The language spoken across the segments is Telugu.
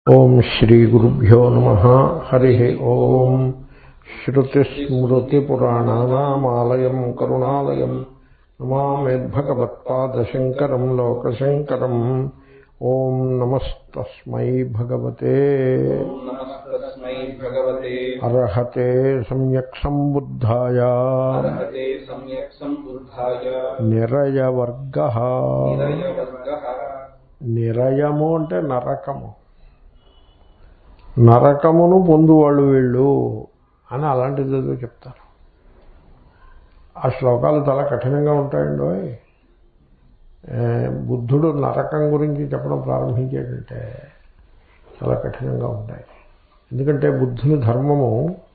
ఓం శ్రీ గురుభ్యో నమ హరి ఓం శ్రుతిస్మృతిపురాణానామాలయం కరుణాలయం నమామిద్భగవత్పాదశంకరం లోకశంకరం ఓం నమస్తస్మై భగవతే నమస్తస్మై భగవతే అర్హతే సమ్యక్ సంబుద్ధాయ అర్హతే సమ్యక్ సంబుద్ధాయ నిరయవర్గ నిరయవర్గః నిరయము అంటే నరకము నరకమును పొందువాళ్ళు వీళ్ళు అని అలాంటిది ఏదో చెప్తారు ఆ శ్లోకాలు చాలా కఠినంగా ఉంటాయండి ఓయ్. ఏ, బుద్ధుడు నరకం గురించి చెప్పడం ప్రారంభించేటంటే చాలా కఠినంగా ఉంటాయి ఎందుకంటే బుద్ధుని ధర్మము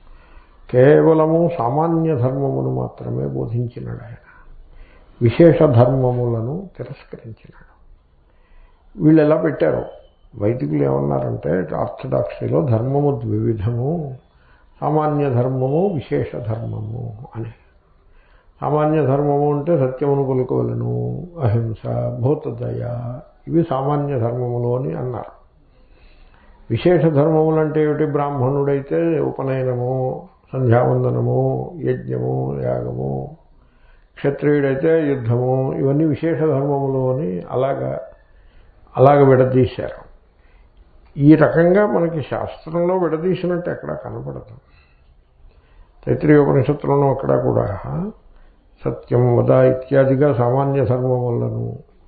కేవలము సామాన్య ధర్మమును మాత్రమే బోధించినాడు ఆయన విశేష ధర్మములను తిరస్కరించినాడు వీళ్ళు ఎలా పెట్టారు వైదికులు ఏమన్నారంటే ఆర్థడాక్సీలో ధర్మము ద్వివిధము సామాన్య ధర్మము విశేష ధర్మము అని సామాన్య ధర్మము అంటే సత్యమును పలుకోవలను అహింస భూతదయ ఇవి సామాన్య ధర్మములు అని అన్నారు విశేష ధర్మములు అంటే ఏమిటి బ్రాహ్మణుడైతే ఉపనయనము సంధ్యావందనము యజ్ఞము యాగము క్షత్రియుడైతే యుద్ధము ఇవన్నీ విశేష ధర్మములు అని అలాగా అలాగ విడదీశారు ఈ రకంగా మనకి శాస్త్రంలో విడదీసినట్టు ఎక్కడా కనపడదు తైత్రీయోపనిషత్తులను అక్కడ కూడా సత్యం వద ఇత్యాదిగా సామాన్య ధర్మములను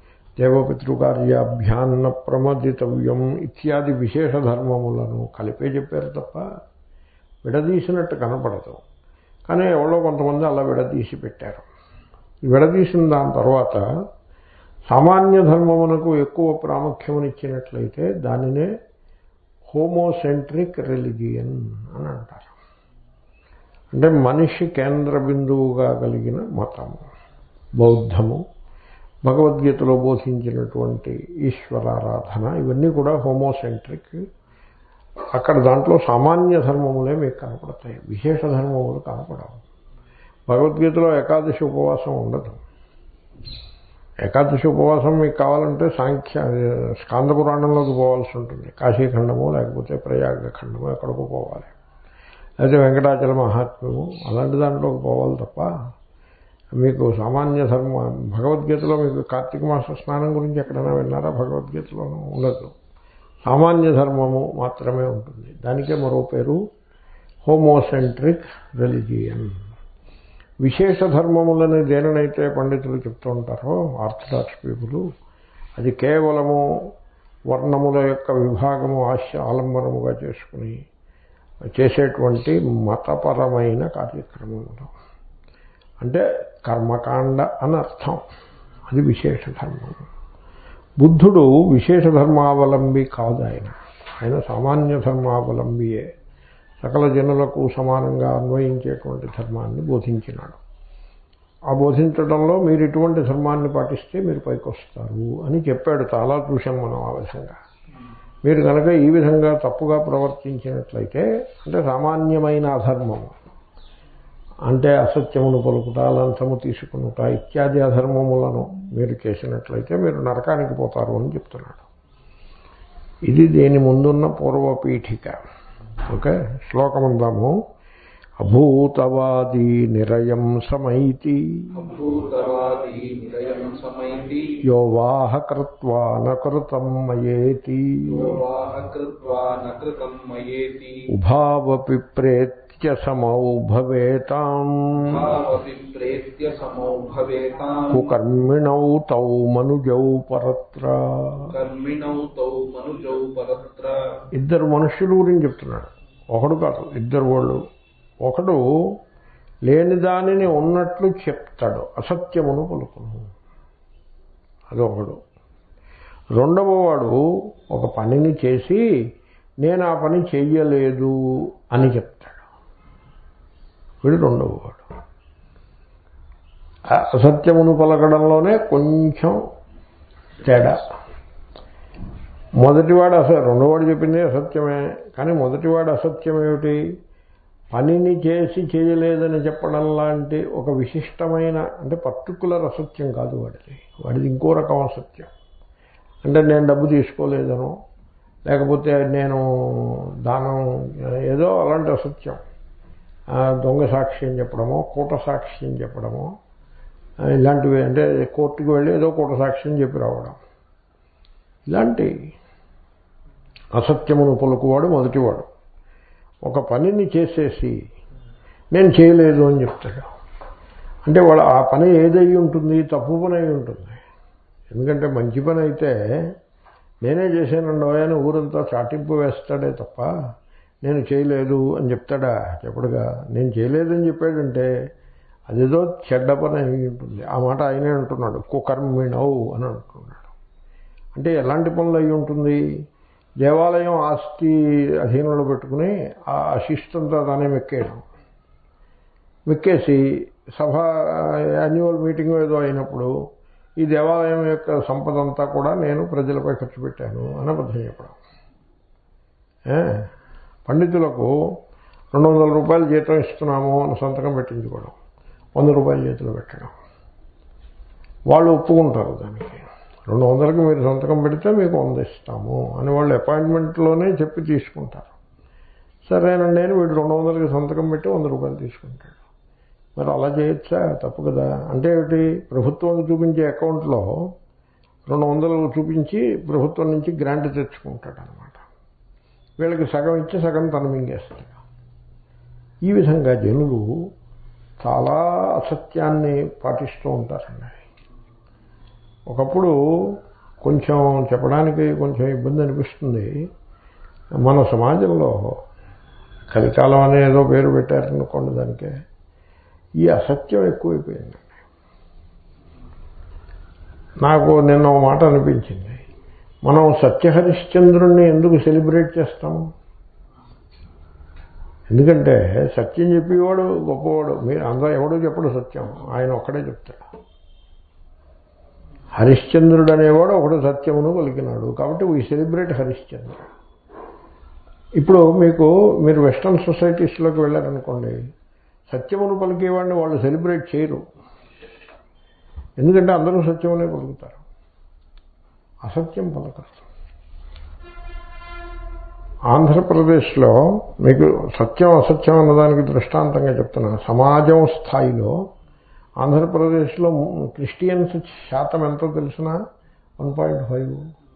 దేవపితృకార్యాభ్యాన్న ప్రమదితవ్యం ఇత్యాది విశేష ధర్మములను కలిపే చెప్పారు తప్ప విడదీసినట్టు కనపడదు కానీ ఎవరో కొంతమంది అలా విడదీసి పెట్టారు విడదీసిన దాని తర్వాత సామాన్య ధర్మమునకు ఎక్కువ ప్రాముఖ్యమునిచ్చినట్లయితే దానినే హోమోసెంట్రిక్ రిలిజియన్ అని అంటారు అంటే మనిషి కేంద్ర బిందువుగా కలిగిన మతము బౌద్ధము భగవద్గీతలో బోధించినటువంటి ఈశ్వరారాధన ఇవన్నీ కూడా హోమోసెంట్రిక్ అక్కడ దాంట్లో సామాన్య ధర్మములే మీకు కనపడతాయి విశేష ధర్మములు కనపడవు భగవద్గీతలో ఏకాదశి ఉపవాసం ఉండదు ఏకాదశి ఉపవాసం మీకు కావాలంటే సాంఖ్య స్కాంద పురాణంలోకి పోవాల్సి ఉంటుంది కాశీఖండము లేకపోతే ప్రయాగ ఖండము ఎక్కడికో పోవాలి అయితే వెంకటాచల మహాత్మ్యము అలాంటి దాంట్లోకి పోవాలి తప్ప మీకు సామాన్య ధర్మ భగవద్గీతలో మీకు కార్తీక మాస స్నానం గురించి ఎక్కడైనా విన్నారా భగవద్గీతలోనూ ఉండదు సామాన్య ధర్మము మాత్రమే ఉంటుంది దానికే మరో పేరు హోమోసెంట్రిక్ రిలిజియన్ విశేష ధర్మములని దేనినైతే పండితులు చెప్తూ ఉంటారో ఆర్థడాక్స్ పీపుల్ అది కేవలము వర్ణముల యొక్క విభాగము ఆశ ఆలంబనముగా చేసుకుని చేసేటువంటి మతపరమైన కార్యక్రమములు అంటే కర్మకాండ అని అర్థం అది విశేష ధర్మము బుద్ధుడు విశేష ధర్మావలంబి కాదు ఆయన ఆయన సామాన్య ధర్మావలంబియే సకల జనులకు సమానంగా అన్వయించేటువంటి ధర్మాన్ని బోధించినాడు ఆ బోధించడంలో మీరు ఇటువంటి ధర్మాన్ని పాటిస్తే మీరు పైకి వస్తారు అని చెప్పాడు చాలా చూసాం మనం ఆ విధంగా మీరు కనుక ఈ విధంగా తప్పుగా ప్రవర్తించినట్లయితే అంటే సామాన్యమైన అధర్మము అంటే అసత్యమును పలుకుట లంచము తీసుకునుట ఇత్యాది అధర్మములను మీరు చేసినట్లయితే మీరు నరకానికి పోతారు అని చెప్తున్నాడు ఇది దీని ముందున్న పూర్వపీఠిక ఓకే శ్లోకమందాము అభూతవాది నిరయం సమైతి భూతవాది నిరయం సమైతి యో వాహ కృత్వా నకృతం మయేతి వాహ కృత్వా న కృతం మయేతి ఉభావపి ప్రేత్య సమౌ భవేతాం భావపి ప్రేత్య సమో భవేతాం కుకర్మిణౌ తౌ మనుజౌ పరత్ర కర్మిణౌ తౌ మనుజౌ పరత్ర ఇద్దరు మనుష్యుల గురించి చెప్తున్నాడు ఒకడు కాదు ఇద్దరు వాళ్ళు ఒకడు లేని దానిని ఉన్నట్లు చెప్తాడు అసత్యమును పలుకును అదొకడు రెండవ వాడు ఒక పనిని చేసి నేను ఆ పని చెయ్యలేదు అని చెప్తాడు వీడు రెండవ వాడు ఆ అసత్యమును పలకడంలోనే కొంచెం తేడా మొదటివాడు అసలు రెండోవాడు చెప్పింది అసత్యమే కానీ మొదటివాడు అసత్యం ఏమిటి పనిని చేసి చేయలేదని చెప్పడం లాంటి ఒక విశిష్టమైన అంటే పర్టికులర్ అసత్యం కాదు వాడిది వాడిది ఇంకో రకం అసత్యం అంటే నేను డబ్బు తీసుకోలేదనో లేకపోతే నేను దానం ఏదో అలాంటి అసత్యం ఆ, దొంగ సాక్ష్యం చెప్పడమో కూట సాక్ష్యం చెప్పడమో ఆ, ఇలాంటివి అంటే కోర్టుకు వెళ్ళి ఏదో కూట సాక్ష్యం చెప్పి రావడం ఇలాంటి అసత్యమును పలుకువాడు మొదటివాడు ఒక పనిని చేసేసి నేను చేయలేదు అని చెప్తాడు అంటే వాడు ఆ పని ఏదై ఉంటుంది తప్పు పని అయి ఉంటుంది ఎందుకంటే మంచి పని అయితే నేనే చేశానండో అని ఊరంతా చాటింపు వేస్తాడే తప్ప నేను చేయలేదు అని చెప్తాడా చెప్పడుగా నేను చేయలేదని చెప్పాడంటే అదేదో చెడ్డ పని అయి ఉంటుంది ఆ మాట ఆయనే అంటున్నాడు కుకర్మిణవు అని అంటున్నాడు అంటే ఎలాంటి పనులు అయి ఉంటుంది దేవాలయం ఆస్తి అధీనంలో పెట్టుకుని ఆ శిస్తంతా దానే మెక్కేయడం మెక్కేసి సభ యాన్యువల్ మీటింగ్ ఏదో అయినప్పుడు ఈ దేవాలయం యొక్క సంపద అంతా కూడా నేను ప్రజలపై ఖర్చు పెట్టాను అని అబద్ధం చెప్పడం ఏ? పండితులకు రెండు వందల రూపాయలు జీతం ఇస్తున్నాము అని సంతకం పెట్టించుకోవడం వంద రూపాయల చేతిలో పెట్టడం వాళ్ళు ఒప్పుకుంటారు దానికి రెండు వందలకి మీరు సంతకం పెడితే మీకు వంద ఇస్తాము అని వాళ్ళు అపాయింట్మెంట్లోనే చెప్పి తీసుకుంటారు సరేనండి అని వీడు రెండు వందలకి సంతకం పెట్టి వంద రూపాయలు తీసుకుంటాడు మరి అలా చేయొచ్చా తప్పు కదా అంటే ఏమిటి ప్రభుత్వం చూపించే అకౌంట్లో రెండు వందలు చూపించి ప్రభుత్వం నుంచి గ్రాంట్ తెచ్చుకుంటాడు అనమాట వీళ్ళకి సగం ఇచ్చి సగం తను మింగేస్తాడు ఈ విధంగా జనులు చాలా అసత్యాన్ని పాటిస్తూ ఉంటారండి ఒకప్పుడు కొంచెం చెప్పడానికి కొంచెం ఇబ్బంది అనిపిస్తుంది మన సమాజంలో కలికాలం అనే ఏదో పేరు పెట్టారనుకోండి దానికే ఈ అసత్యం ఎక్కువైపోయింది నాకు నిన్న ఒక మాట అనిపించింది మనం సత్యహరిశ్చంద్రుణ్ణి ఎందుకు సెలబ్రేట్ చేస్తాము ఎందుకంటే సత్యం చెప్పేవాడు గొప్పవాడు మీరు అందరూ ఎవడో చెప్పడు సత్యం ఆయన ఒక్కడే చెప్తాడు హరిశ్చంద్రుడు అనేవాడు ఒకడు సత్యమును పలికినాడు కాబట్టి వీ సెలబ్రేట్ హరిశ్చంద్రుడు ఇప్పుడు మీకు మీరు వెస్ట్రన్ సొసైటీస్లోకి వెళ్ళారనుకోండి సత్యమును పలికేవాడిని వాళ్ళు సెలబ్రేట్ చేయరు ఎందుకంటే అందరూ సత్యమునే పలుకుతారు అసత్యం పలకరు ఆంధ్రప్రదేశ్లో మీకు సత్యం అసత్యం అన్నదానికి దృష్టాంతంగా చెప్తున్నా సమాజం స్థాయిలో ఆంధ్రప్రదేశ్లో క్రిస్టియన్స్ శాతం ఎంతో తెలిసిన వన్ పాయింట్ ఫైవ్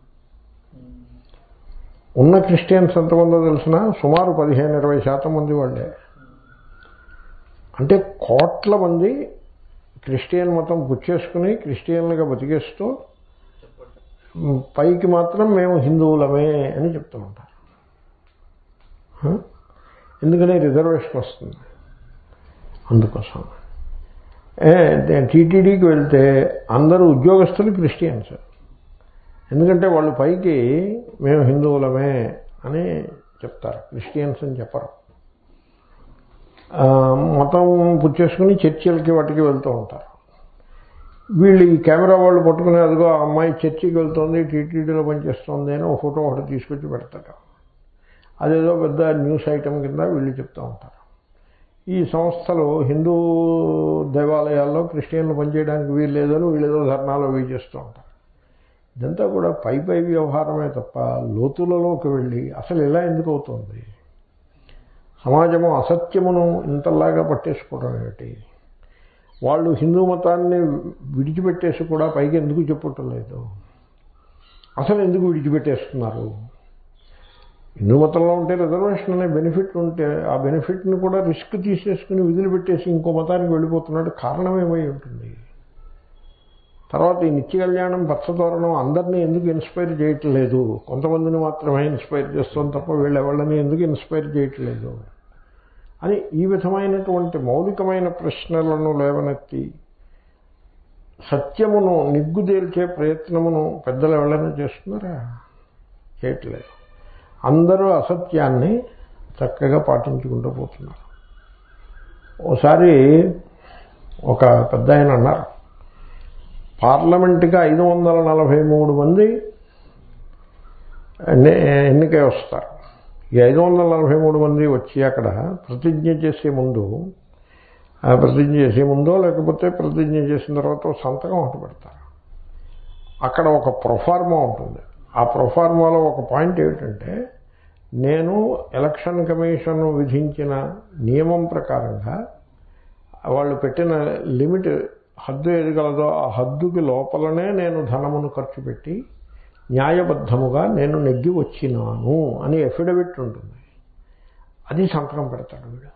ఉన్న క్రిస్టియన్స్ ఎంతమందో తెలిసిన సుమారు పదిహేను ఇరవై శాతం మంది వాళ్ళే అంటే కోట్ల మంది క్రిస్టియన్ మతం పుచ్చేసుకుని క్రిస్టియన్లుగా బతికేస్తూ మ్, పైకి మాత్రం మేము హిందువులమే అని చెప్తూ ఉంటారు హ? ఎందుకని రిజర్వేషన్ వస్తుంది అందుకోసం టీటీడీకి వెళ్తే అందరూ ఉద్యోగస్తులు క్రిస్టియన్స్ ఎందుకంటే వాళ్ళు పైకి మేము హిందువులమే అని చెప్తారు క్రిస్టియన్స్ అని చెప్పరు ఆ, మతం పుచ్చేసుకుని చర్చిలకి వాటికి వెళ్తూ ఉంటారు వీళ్ళు ఈ కెమెరా వాళ్ళు పట్టుకుని అదిగో ఆ అమ్మాయి చర్చికి వెళ్తుంది టీటీడీలో పనిచేస్తుంది అని ఒక ఫోటో ఒకటి తీసుకొచ్చి పెడతారు అదేదో పెద్ద న్యూస్ ఐటమ్ కింద వీళ్ళు చెప్తూ ఉంటారు ఈ సంస్థలు హిందూ దేవాలయాల్లో క్రిస్టియన్లు పనిచేయడానికి వీలు లేదని వీళ్ళేదో ధర్నాలు అవి చేస్తూ ఉంటారు ఇదంతా కూడా పై పై వ్యవహారమే తప్ప లోతులలోకి వెళ్ళి అసలు ఇలా ఎందుకు అవుతుంది సమాజము అసత్యమును ఇంతలాగా పట్టేసుకోవడం ఏమిటి వాళ్ళు హిందూ మతాన్ని విడిచిపెట్టేసి కూడా పైకి ఎందుకు చెప్పటం లేదు అసలు ఎందుకు విడిచిపెట్టేస్తున్నారు హిందూ మతంలో ఉంటే రిజర్వేషన్ అనే బెనిఫిట్ ఉంటే ఆ బెనిఫిట్ని కూడా రిస్క్ తీసేసుకుని విధులు పెట్టేసి ఇంకో మతానికి వెళ్ళిపోతున్నాడు కారణం ఏమై ఉంటుంది తర్వాత ఈ నిత్య కళ్యాణం పచ్చతోరణం అందరినీ ఎందుకు ఇన్స్పైర్ చేయట్లేదు కొంతమందిని మాత్రమే ఇన్స్పైర్ చేస్తాం తప్ప వీళ్ళు ఎవళ్ళని ఎందుకు ఇన్స్పైర్ చేయట్లేదు అని ఈ విధమైనటువంటి మౌలికమైన ప్రశ్నలను లేవనెత్తి సత్యమును నిగ్గుదేల్చే ప్రయత్నమును పెద్దలు ఎవరైనా చేస్తున్నారా చేయట్లేదు అందరూ అసత్యాన్ని చక్కగా పాటించుకుంటూ పోతున్నారు ఓసారి ఒక పెద్ద ఆయన అన్నారు పార్లమెంట్కి ఐదు వందల నలభై మూడు మంది ఎన్ని- ఎన్నికై వస్తారు ఈ ఐదు వందల నలభై మూడు మంది వచ్చి అక్కడ ప్రతిజ్ఞ చేసే ముందు ఆ ప్రతిజ్ఞ చేసే ముందో లేకపోతే ప్రతిజ్ఞ చేసిన తర్వాత ఒక సంతకం ఒకటి పెడతారు అక్కడ ఒక ప్రొఫార్మా ఉంటుంది ఆ ప్రొఫార్మాలో ఒక పాయింట్ ఏమిటంటే నేను ఎలక్షన్ కమిషన్ విధించిన నియమం ప్రకారంగా వాళ్ళు పెట్టిన లిమిట్ హద్దు ఏది గలదో ఆ హద్దుకి లోపలనే నేను ధనమును ఖర్చు పెట్టి న్యాయబద్ధముగా నేను నెగ్గి వచ్చినాను అని ఎఫిడవిట్ ఉంటుంది అది సంతకం పెడతాడు వీడు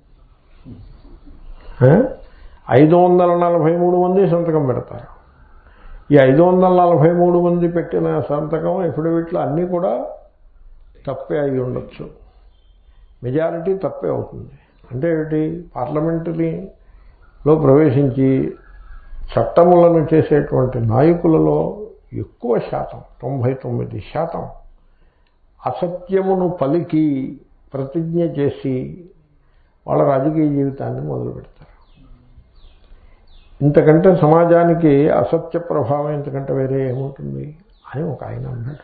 ఆ? ఐదు వందల నలభై మూడు మంది సంతకం పెడతారు ఈ ఐదు వందల నలభై మూడు మంది పెట్టిన సంతకం ఎఫిడవిట్లు అన్నీ కూడా తప్పే అయి ఉండొచ్చు మెజారిటీ తప్పే అవుతుంది అంటే ఏమిటి పార్లమెంటరీలో ప్రవేశించి చట్టములను చేసేటువంటి నాయకులలో ఎక్కువ శాతం తొంభై తొమ్మిది శాతం అసత్యమును పలికి ప్రతిజ్ఞ చేసి వాళ్ళ రాజకీయ జీవితాన్ని మొదలు పెడతారు ఇంతకంటే సమాజానికి అసత్య ప్రభావం ఇంతకంటే వేరే ఏముంటుంది అని ఒక ఆయన అన్నాడు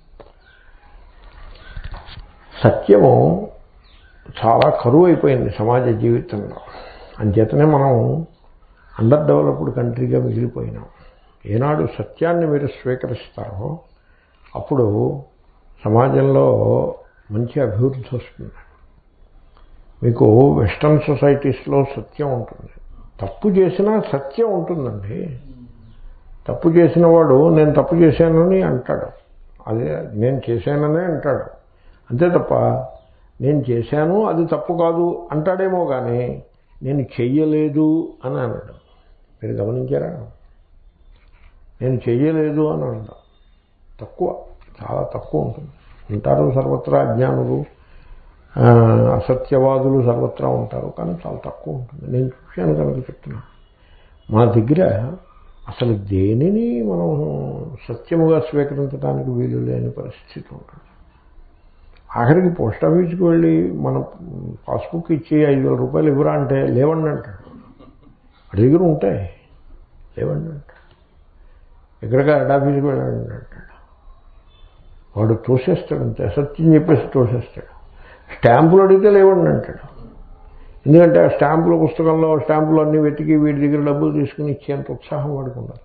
సత్యము చాలా కరువు అయిపోయింది సమాజ జీవితంలో అంచేతనే మనం అండర్ డెవలప్డ్ కంట్రీగా మిగిలిపోయినాం ఏనాడు సత్యాన్ని మీరు స్వీకరిస్తారో అప్పుడు సమాజంలో మంచి అభివృద్ధి వస్తుంది మీకు వెస్ట్రన్ సొసైటీస్లో సత్యం ఉంటుంది తప్పు చేసినా సత్యం ఉంటుందండి తప్పు చేసిన వాడు నేను తప్పు చేశానని అంటాడు అదే నేను చేశాననే అంటాడు అంతే తప్ప నేను చేశాను అది తప్పు కాదు అంటాడేమో కానీ నేను చెయ్యలేదు అని అన్నాడు మీరు గమనించారా నేను చెయ్యలేదు అని అంటాం తక్కువ చాలా తక్కువ ఉంటుంది ఉంటారు సర్వత్రా అజ్ఞానులు ఆ, అసత్యవాదులు సర్వత్రా ఉంటారు కానీ చాలా తక్కువ ఉంటుంది నేను చూశాను కనుక చెప్తున్నాను మన దగ్గర అసలు దేనిని మనం సత్యముగా స్వీకరించడానికి వీలు లేని పరిస్థితి ఉంటుంది ఆఖరికి పోస్ట్ ఆఫీస్కి వెళ్ళి మన పాస్బుక్ ఇచ్చి ఐదు వేల రూపాయలు ఇవ్వరా అంటే లేవండి అంటాడు వాడి దగ్గర ఉంటాయి లేవండి అంటాడు ఎక్కడికి హెడ్ ఆఫీస్కి వెళ్ళండి అంటాడు వాడు తోసేస్తాడు అంతే అసత్యం చెప్పేసి తోసేస్తాడు స్టాంపులు అడిగితే లేవండి అంటాడు ఎందుకంటే ఆ స్టాంపుల పుస్తకంలో స్టాంపులు అన్నీ వెతికి వీడి దగ్గర డబ్బులు తీసుకుని ఇచ్చేంత ఉత్సాహం వాడికి ఉండదు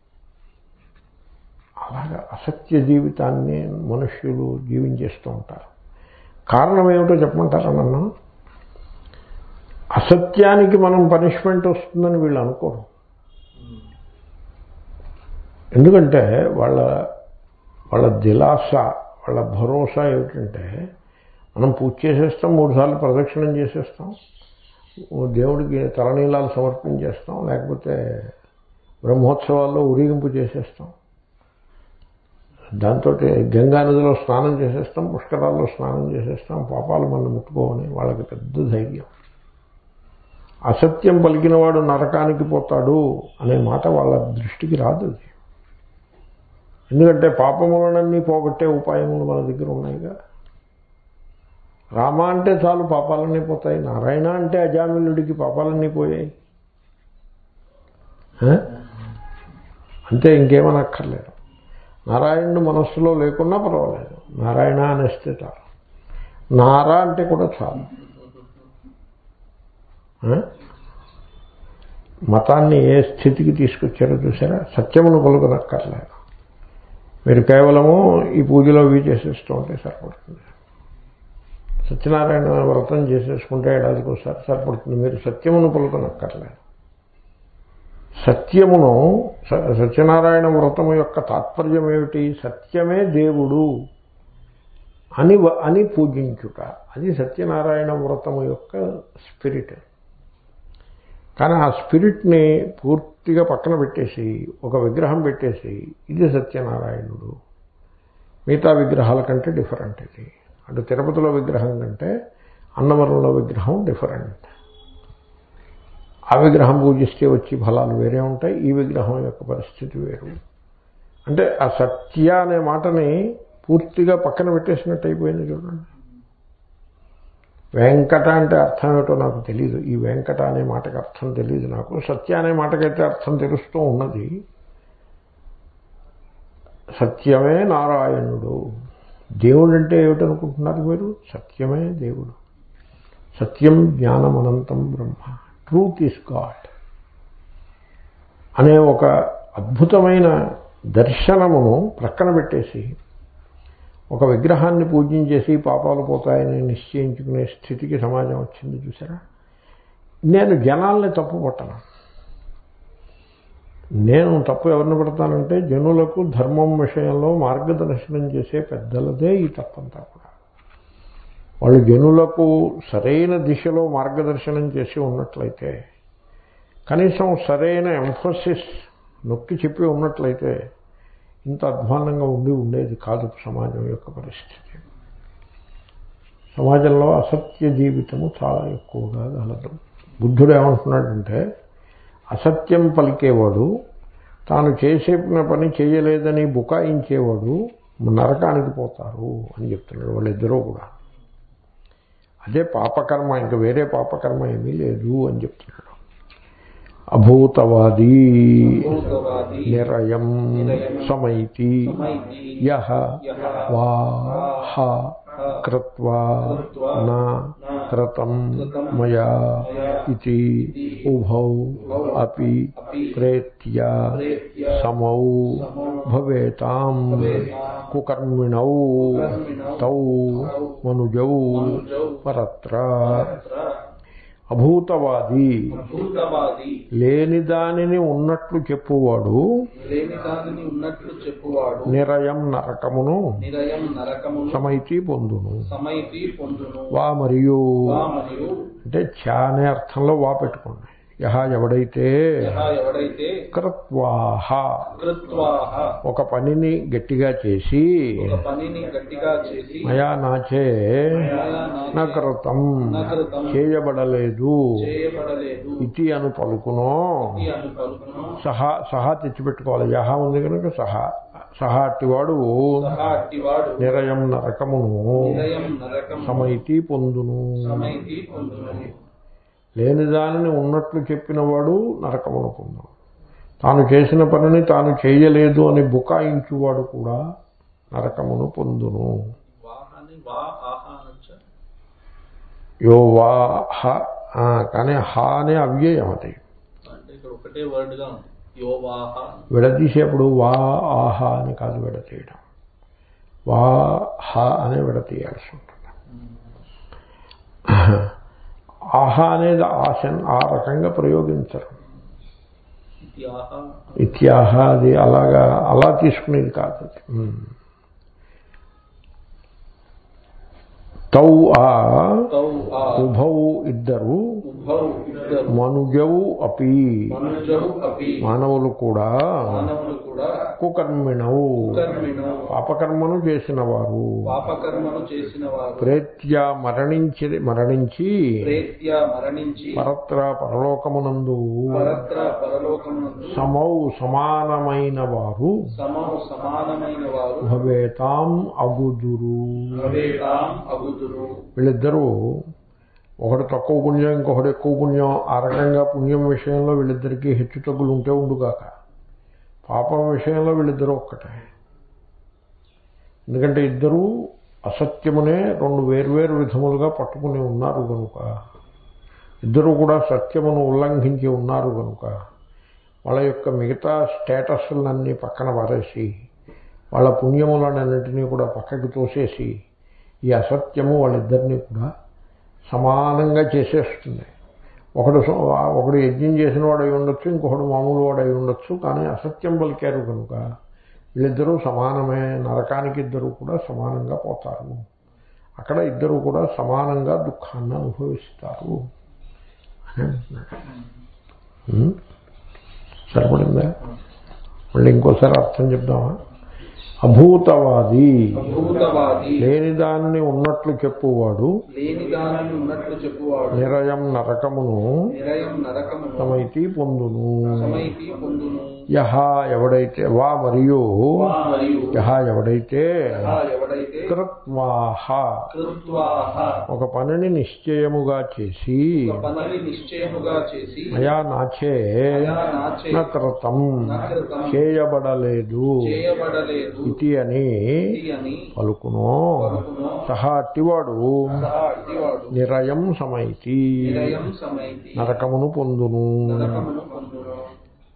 అలాగా అసత్య జీవితాన్ని మనుష్యులు జీవించేస్తూ ఉంటారు కారణం ఏమిటో చెప్పమంటారా నన్ను అసత్యానికి మనం పనిష్మెంట్ వస్తుందని వీళ్ళు అనుకోరు ఎందుకంటే వాళ్ళ వాళ్ళ దిలాస వాళ్ళ భరోసా ఏమిటంటే మనం పూజ చేసేస్తాం మూడుసార్లు ప్రదక్షిణం చేసేస్తాం ఓ దేవుడికి తలనీలాలు సమర్పించేస్తాం లేకపోతే బ్రహ్మోత్సవాల్లో ఊరేగింపు చేసేస్తాం దాంతో గంగా నదిలో స్నానం చేసేస్తాం పుష్కరాల్లో స్నానం చేసేస్తాం పాపాలు మనం ముట్టుకోవని వాళ్ళకి పెద్ద ధైర్యం అసత్యం పలికినవాడు నరకానికి పోతాడు అనే మాట వాళ్ళ దృష్టికి రాదు అది ఎందుకంటే పాపములనన్నీ పోగొట్టే ఉపాయములు మన దగ్గర ఉన్నాయిగా రామ అంటే చాలు పాపాలన్నీ పోతాయి నారాయణ అంటే అజామిలుడికి పాపాలన్నీ పోయాయి ఆ? అంతే ఇంకేమనక్కర్లేదు నారాయణుడు మనస్సులో లేకున్నా పర్వాలేదు నారాయణ అనేస్తే చాలు నారా అంటే కూడా చాలు ఆ? మతాన్ని ఏ స్థితికి తీసుకొచ్చారో చూసారా సత్యమును పలుకనక్కర్లేదు మీరు కేవలము ఈ పూజలో ఇవి చేసేస్తూ ఉంటే సరిపడుతుంది సత్యనారాయణ వ్రతం చేసేసుకుంటే ఏడాదికి ఒకసారి సరిపడుతుంది మీరు సత్యమును పలుకనక్కర్లేదు సత్యమును స- సత్యనారాయణ వ్రతము యొక్క తాత్పర్యం ఏమిటి సత్యమే దేవుడు అని వ- అని పూజించుట అది సత్యనారాయణ వ్రతము యొక్క స్పిరిట్ కానీ ఆ స్పిరిట్ని పూర్తిగా పక్కన పెట్టేసి ఒక విగ్రహం పెట్టేసి ఇది సత్యనారాయణుడు మిగతా విగ్రహాల కంటే డిఫరెంట్ ఇది అటు తిరుపతిలో విగ్రహం కంటే అన్నవరంలో విగ్రహం డిఫరెంట్ ఆ విగ్రహం పూజిస్తే వచ్చి ఫలాలు వేరే ఉంటాయి ఈ విగ్రహం యొక్క పరిస్థితి వేరు అంటే ఆ సత్య అనే మాటని పూర్తిగా పక్కన పెట్టేసినట్టు అయిపోయింది చూడండి వెంకట అంటే అర్థం ఏమిటో నాకు తెలియదు ఈ వెంకట అనే మాటకి అర్థం తెలియదు నాకు సత్య అనే మాటకైతే అర్థం తెలుస్తూ ఉన్నది సత్యమే నారాయణుడు దేవుడు అంటే ఏమిటనుకుంటున్నారు మీరు సత్యమే దేవుడు సత్యం జ్ఞానం అనంతం బ్రహ్మ ట్రూత్ ఈస్ గాడ్ అనే ఒక అద్భుతమైన దర్శనమును ప్రక్కన పెట్టేసి ఒక విగ్రహాన్ని పూజించేసి పాపాలు పోతాయని నిశ్చయించుకునే స్థితికి సమాజం వచ్చింది చూసారా నేను జనాల్ని తప్పు పట్టను నేను తప్పు ఎవరిని పడతానంటే జనులకు ధర్మం విషయంలో మార్గదర్శనం చేసే పెద్దలదే ఈ తప్పంతా కూడా వాళ్ళు జనులకు సరైన దిశలో మార్గదర్శనం చేసి ఉన్నట్లయితే కనీసం సరైన ఎంఫోసిస్ నొక్కి చెప్పి ఉన్నట్లయితే ఇంత అధ్వాన్నంగా ఉండి ఉండేది కాదు సమాజం యొక్క పరిస్థితి సమాజంలో అసత్య జీవితము చాలా ఎక్కువగా గలదు బుద్ధుడు ఏమంటున్నాడంటే అసత్యం పలికేవాడు తాను చేసిన పని చేయలేదని బుకాయించేవాడు నరకానికి పోతారు అని చెప్తున్నాడు వాళ్ళిద్దరూ కూడా అదే పాపకర్మ ఇంకా వేరే పాపకర్మ ఏమీ లేదు అని చెప్తున్నాడు అభూతవాదీ భూతవాది నిరయం సమైతి మైతి యహ యః వా హ కృత్వా నా కృతం మయా ఇది ఉభౌ అపి ప్రేత్య ప్రేత్య సమౌ భవేతాం కుకర్మిణౌ తౌ మనుజౌ పరత్ర అభూతవాది భూతవాది లేని దానిని ఉన్నట్లు చెప్పువాడు లేని దానిని ఉన్నట్లు చెప్పువాడు నిరయం నరకమును నిరయం నరకమును సమైతి పొందును సమైతి పొందును వా మరియు వా మరియు అంటే ఛా అనే అర్థంలో వా పెట్టుకోండి యహ ఎవడైతే యహ ఎవడైతే కృత్వాహ కృత్వాహ ఒక పనిని గట్టిగా చేసి ఒక పనిని గట్టిగా చేసి మయా నాచే మయా నాచే నకృతం నకృతం చేయబడలేదు చేయబడలేదు ఇతి అను పలుకునో ఇది అని పలుకును సహా సహా తెచ్చిపెట్టుకోవాలి యహ ఉంది కనుక సహా సహా అట్టివాడు సహా అట్టివాడు నిరయం నరకమును నిరయం నరకం సమైతి పొందును సమైతి పొందును లేని దానిని ఉన్నట్లు చెప్పినవాడు నరకమును పొందును తాను చేసిన పనిని తాను చేయలేదు అని బుకాయించువాడు కూడా నరకమును పొందును వాహాని వా ఆహా అనొచ్చా యో వా హ ఆ, కానీ హ అనే అవ్యయం అది అంటే ఇక్కడ ఒకటే వర్డ్ గా ఉంది యో వాహ విడదీసేప్పుడు వా ఆహ అని కాదు విడతీయడం వా హ అనే విడతీయాల్సి ఉంటుంది ఆహా అనేది ఆశ ఆ రకంగా ప్రయోగించరు ఇది ఆహా ఇత్యాహ అది అలాగా అలా తీసుకునేది కాదు అది ఉమ్. తౌ ఆ తౌ ఆ ఉభౌ ఇద్దరు ఉభౌ ఇద్దరు మనుజౌ అపి మనుజౌ అపి మానవులు కూడా మానవులు కూడా కుకర్మిణవు కర్మిణు పాపకర్మను చేసిన వారు పాపకర్మను చేసిన వారు ప్రేత్య మరణించి మరణించి ప్రేత్య మరణించి పరత్ర పరలోకమునందు పరత్ర పరలోకమునందు సమౌ సమానమైన వారు సమం సమానమైన వారు భవేతాం అగుదురు భవేతాం అగుదురు వీళ్ళిద్దరూ ఒకడు తక్కువ పుణ్యం ఇంకొకడు ఎక్కువ పుణ్యం ఆ రకంగా పుణ్యం విషయంలో వీళ్ళిద్దరికీ హెచ్చు తగ్గులు ఉంటే ఉండుగాక పాపం విషయంలో వీళ్ళిద్దరూ ఒక్కటే ఎందుకంటే ఇద్దరూ అసత్యమునే రెండు వేర్వేరు విధములుగా పట్టుకుని ఉన్నారు కనుక ఇద్దరు కూడా సత్యమును ఉల్లంఘించి ఉన్నారు కనుక వాళ్ళ యొక్క మిగతా స్టేటస్లన్నీ పక్కన పారేసి వాళ్ళ పుణ్యములన్నింటినీ కూడా పక్కకి తోసేసి ఈ అసత్యము వాళ్ళిద్దరినీ కూడా సమానంగా చేసేస్తుంది ఒకడు సో- ఒకడు యజ్ఞం చేసిన వాడు అయి ఉండొచ్చు ఇంకొకడు మామూలు వాడు అయి ఉండొచ్చు కానీ అసత్యం పలికారు కనుక వీళ్ళిద్దరూ సమానమే నరకానికి ఇద్దరు కూడా సమానంగా పోతారు అక్కడ ఇద్దరు కూడా సమానంగా దుఃఖాన్ని అనుభవిస్తారు అని అంటున్నాడు ఉం? సరిపడిందా మళ్ళీ ఇంకోసారి అర్థం చెప్దామా అభూతవాది అభూతవాది లేని దానిని ఉన్నట్లు చెప్పువాడు లేని దానిని ఉన్నట్లు చెప్పువాడు నిరయం నరకమును నిరయం నరకమును సమైతి పొందును సమైతి పొందును యహ ఎవడైతే వా మరియు వా మరియు యహ ఎవడైతే యహ ఎవడైతే కృత్వాహ కృత్వాహ ఒక పనిని నిశ్చయముగా చేసి ఒక పనిని నిశ్చయముగా చేసి మయా నాచే మయా నాచే నకృతం నకృతం చేయబడలేదు చేయబడలేదు ఇది అని ఇది అని పలుకును పలుకును సహా అట్టివాడు సహా అట్టివాడు నిరయం సమైతి నిరయం సమైతి నరకమును పొందును నరకమును పొందును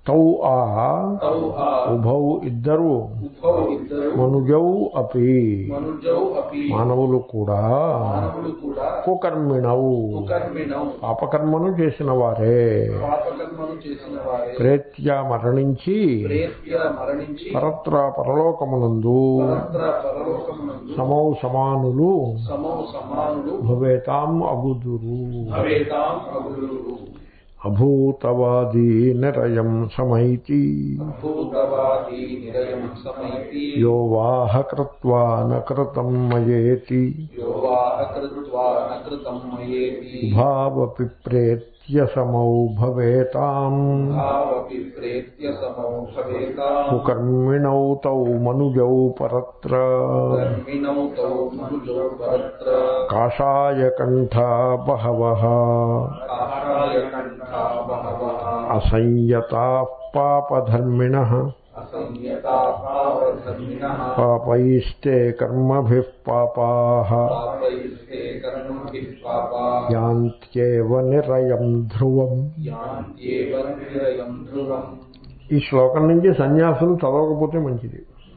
తౌ ఆ తౌ ఆ ఉభౌ ఇద్దరు ఉభౌ ఇద్దరు మనుజౌ అపి మనుజౌ అపి మానవులు కూడా మానవులు కూడా కుకర్మిణవు కుకర్మిణం పాపకర్మను చేసిన వారే పాపకర్మను చేసిన వారే ప్రేత్య మరణించి ప్రేత్య మరణించి పరత్ర పరలోకమునందు పరత్ర పరలోకమునందు సమౌ సమానులు సమో సమానులు భవేతాం అగుదురు భవేతాం అగులు అభూతవాదీ నిరయం సమైతి భూతవాది నిరయం సమైతి యో వాహ కృత్వా నకృతం మయేతి యోవాహ కృత్వా న కృతం మయేతి భావపి ప్రేత్య సమౌ భవేతాం భావపి ప్రేత్య సమో భవేతాం కుకర్మిణౌ తౌ మనుజౌ పరత్ర కర్మిణౌ తౌ మనుజౌ పరత్ర కాషాయ కంఠ బహవః ఆహాయ కంఠా బహవః అసంయతా పాపధర్మిణః అసంయతా పావధర్మిణః పాపైస్తే కర్మభిః పాపాః పాపైస్తే కర్మభిః పాపా యాంత్యేవ నిరయం ధ్రువం యాంత్యేవ నిరయం ధ్రువం ఈ శ్లోకం నుంచి సన్యాసులు చదవకపోతే మంచిది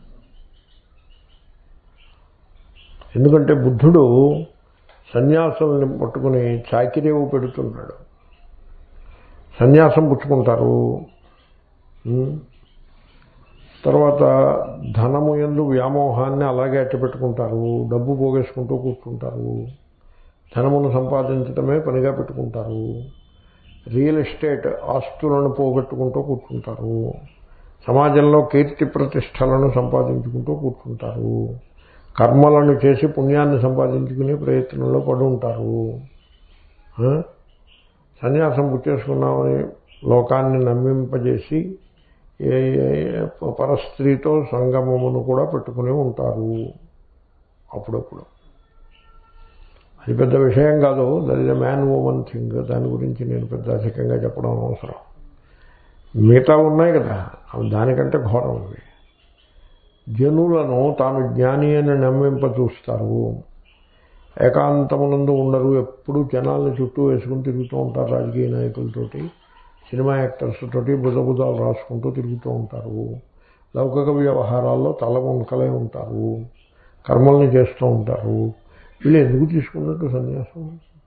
ఎందుకంటే బుద్ధుడు సన్యాసుల్ని పట్టుకుని చాకిరేవు పెడుతున్నాడు సన్యాసం పుచ్చుకుంటారు ఉం? తర్వాత ధనము ఎందు వ్యామోహాన్ని అలాగే అట్టపెట్టుకుంటారు డబ్బు పోగేసుకుంటూ కూర్చుంటారు ధనమును సంపాదించడమే పనిగా పెట్టుకుంటారు రియల్ ఎస్టేట్ ఆస్తులను పోగొట్టుకుంటూ కూర్చుంటారు సమాజంలో కీర్తి ప్రతిష్టలను సంపాదించుకుంటూ కూర్చుంటారు కర్మలను చేసి పుణ్యాన్ని సంపాదించుకునే ప్రయత్నంలో పడి ఉంటారు ఆ? సన్యాసం పుచ్చేసుకున్నామని లోకాన్ని నమ్మింపజేసి ఏ ఏ- పరస్త్రీతో సంగమమును కూడా పెట్టుకుని ఉంటారు అప్పుడప్పుడు అది పెద్ద విషయం కాదు that is a man woman thing దాని గురించి నేను పెద్ద అధికంగా చెప్పడం అవసరం మిగతా ఉన్నాయి కదా అవి దానికంటే ఘోరం అవి జనులను తాను జ్ఞాని అని నమ్మింప చూస్తారు ఏకాంతమునందు ఉండరు ఎప్పుడూ జనాల్ని చుట్టూ వేసుకుని తిరుగుతూ ఉంటారు రాజకీయ నాయకులతోటి సినిమా యాక్టర్స్ తోటి బుధబుధాలు రాసుకుంటూ తిరుగుతూ ఉంటారు లౌకిక వ్యవహారాల్లో తల వంకలే ఉంటారు కర్మల్ని చేస్తూ ఉంటారు వీళ్ళు ఎందుకు తీసుకున్నట్టు సన్యాసం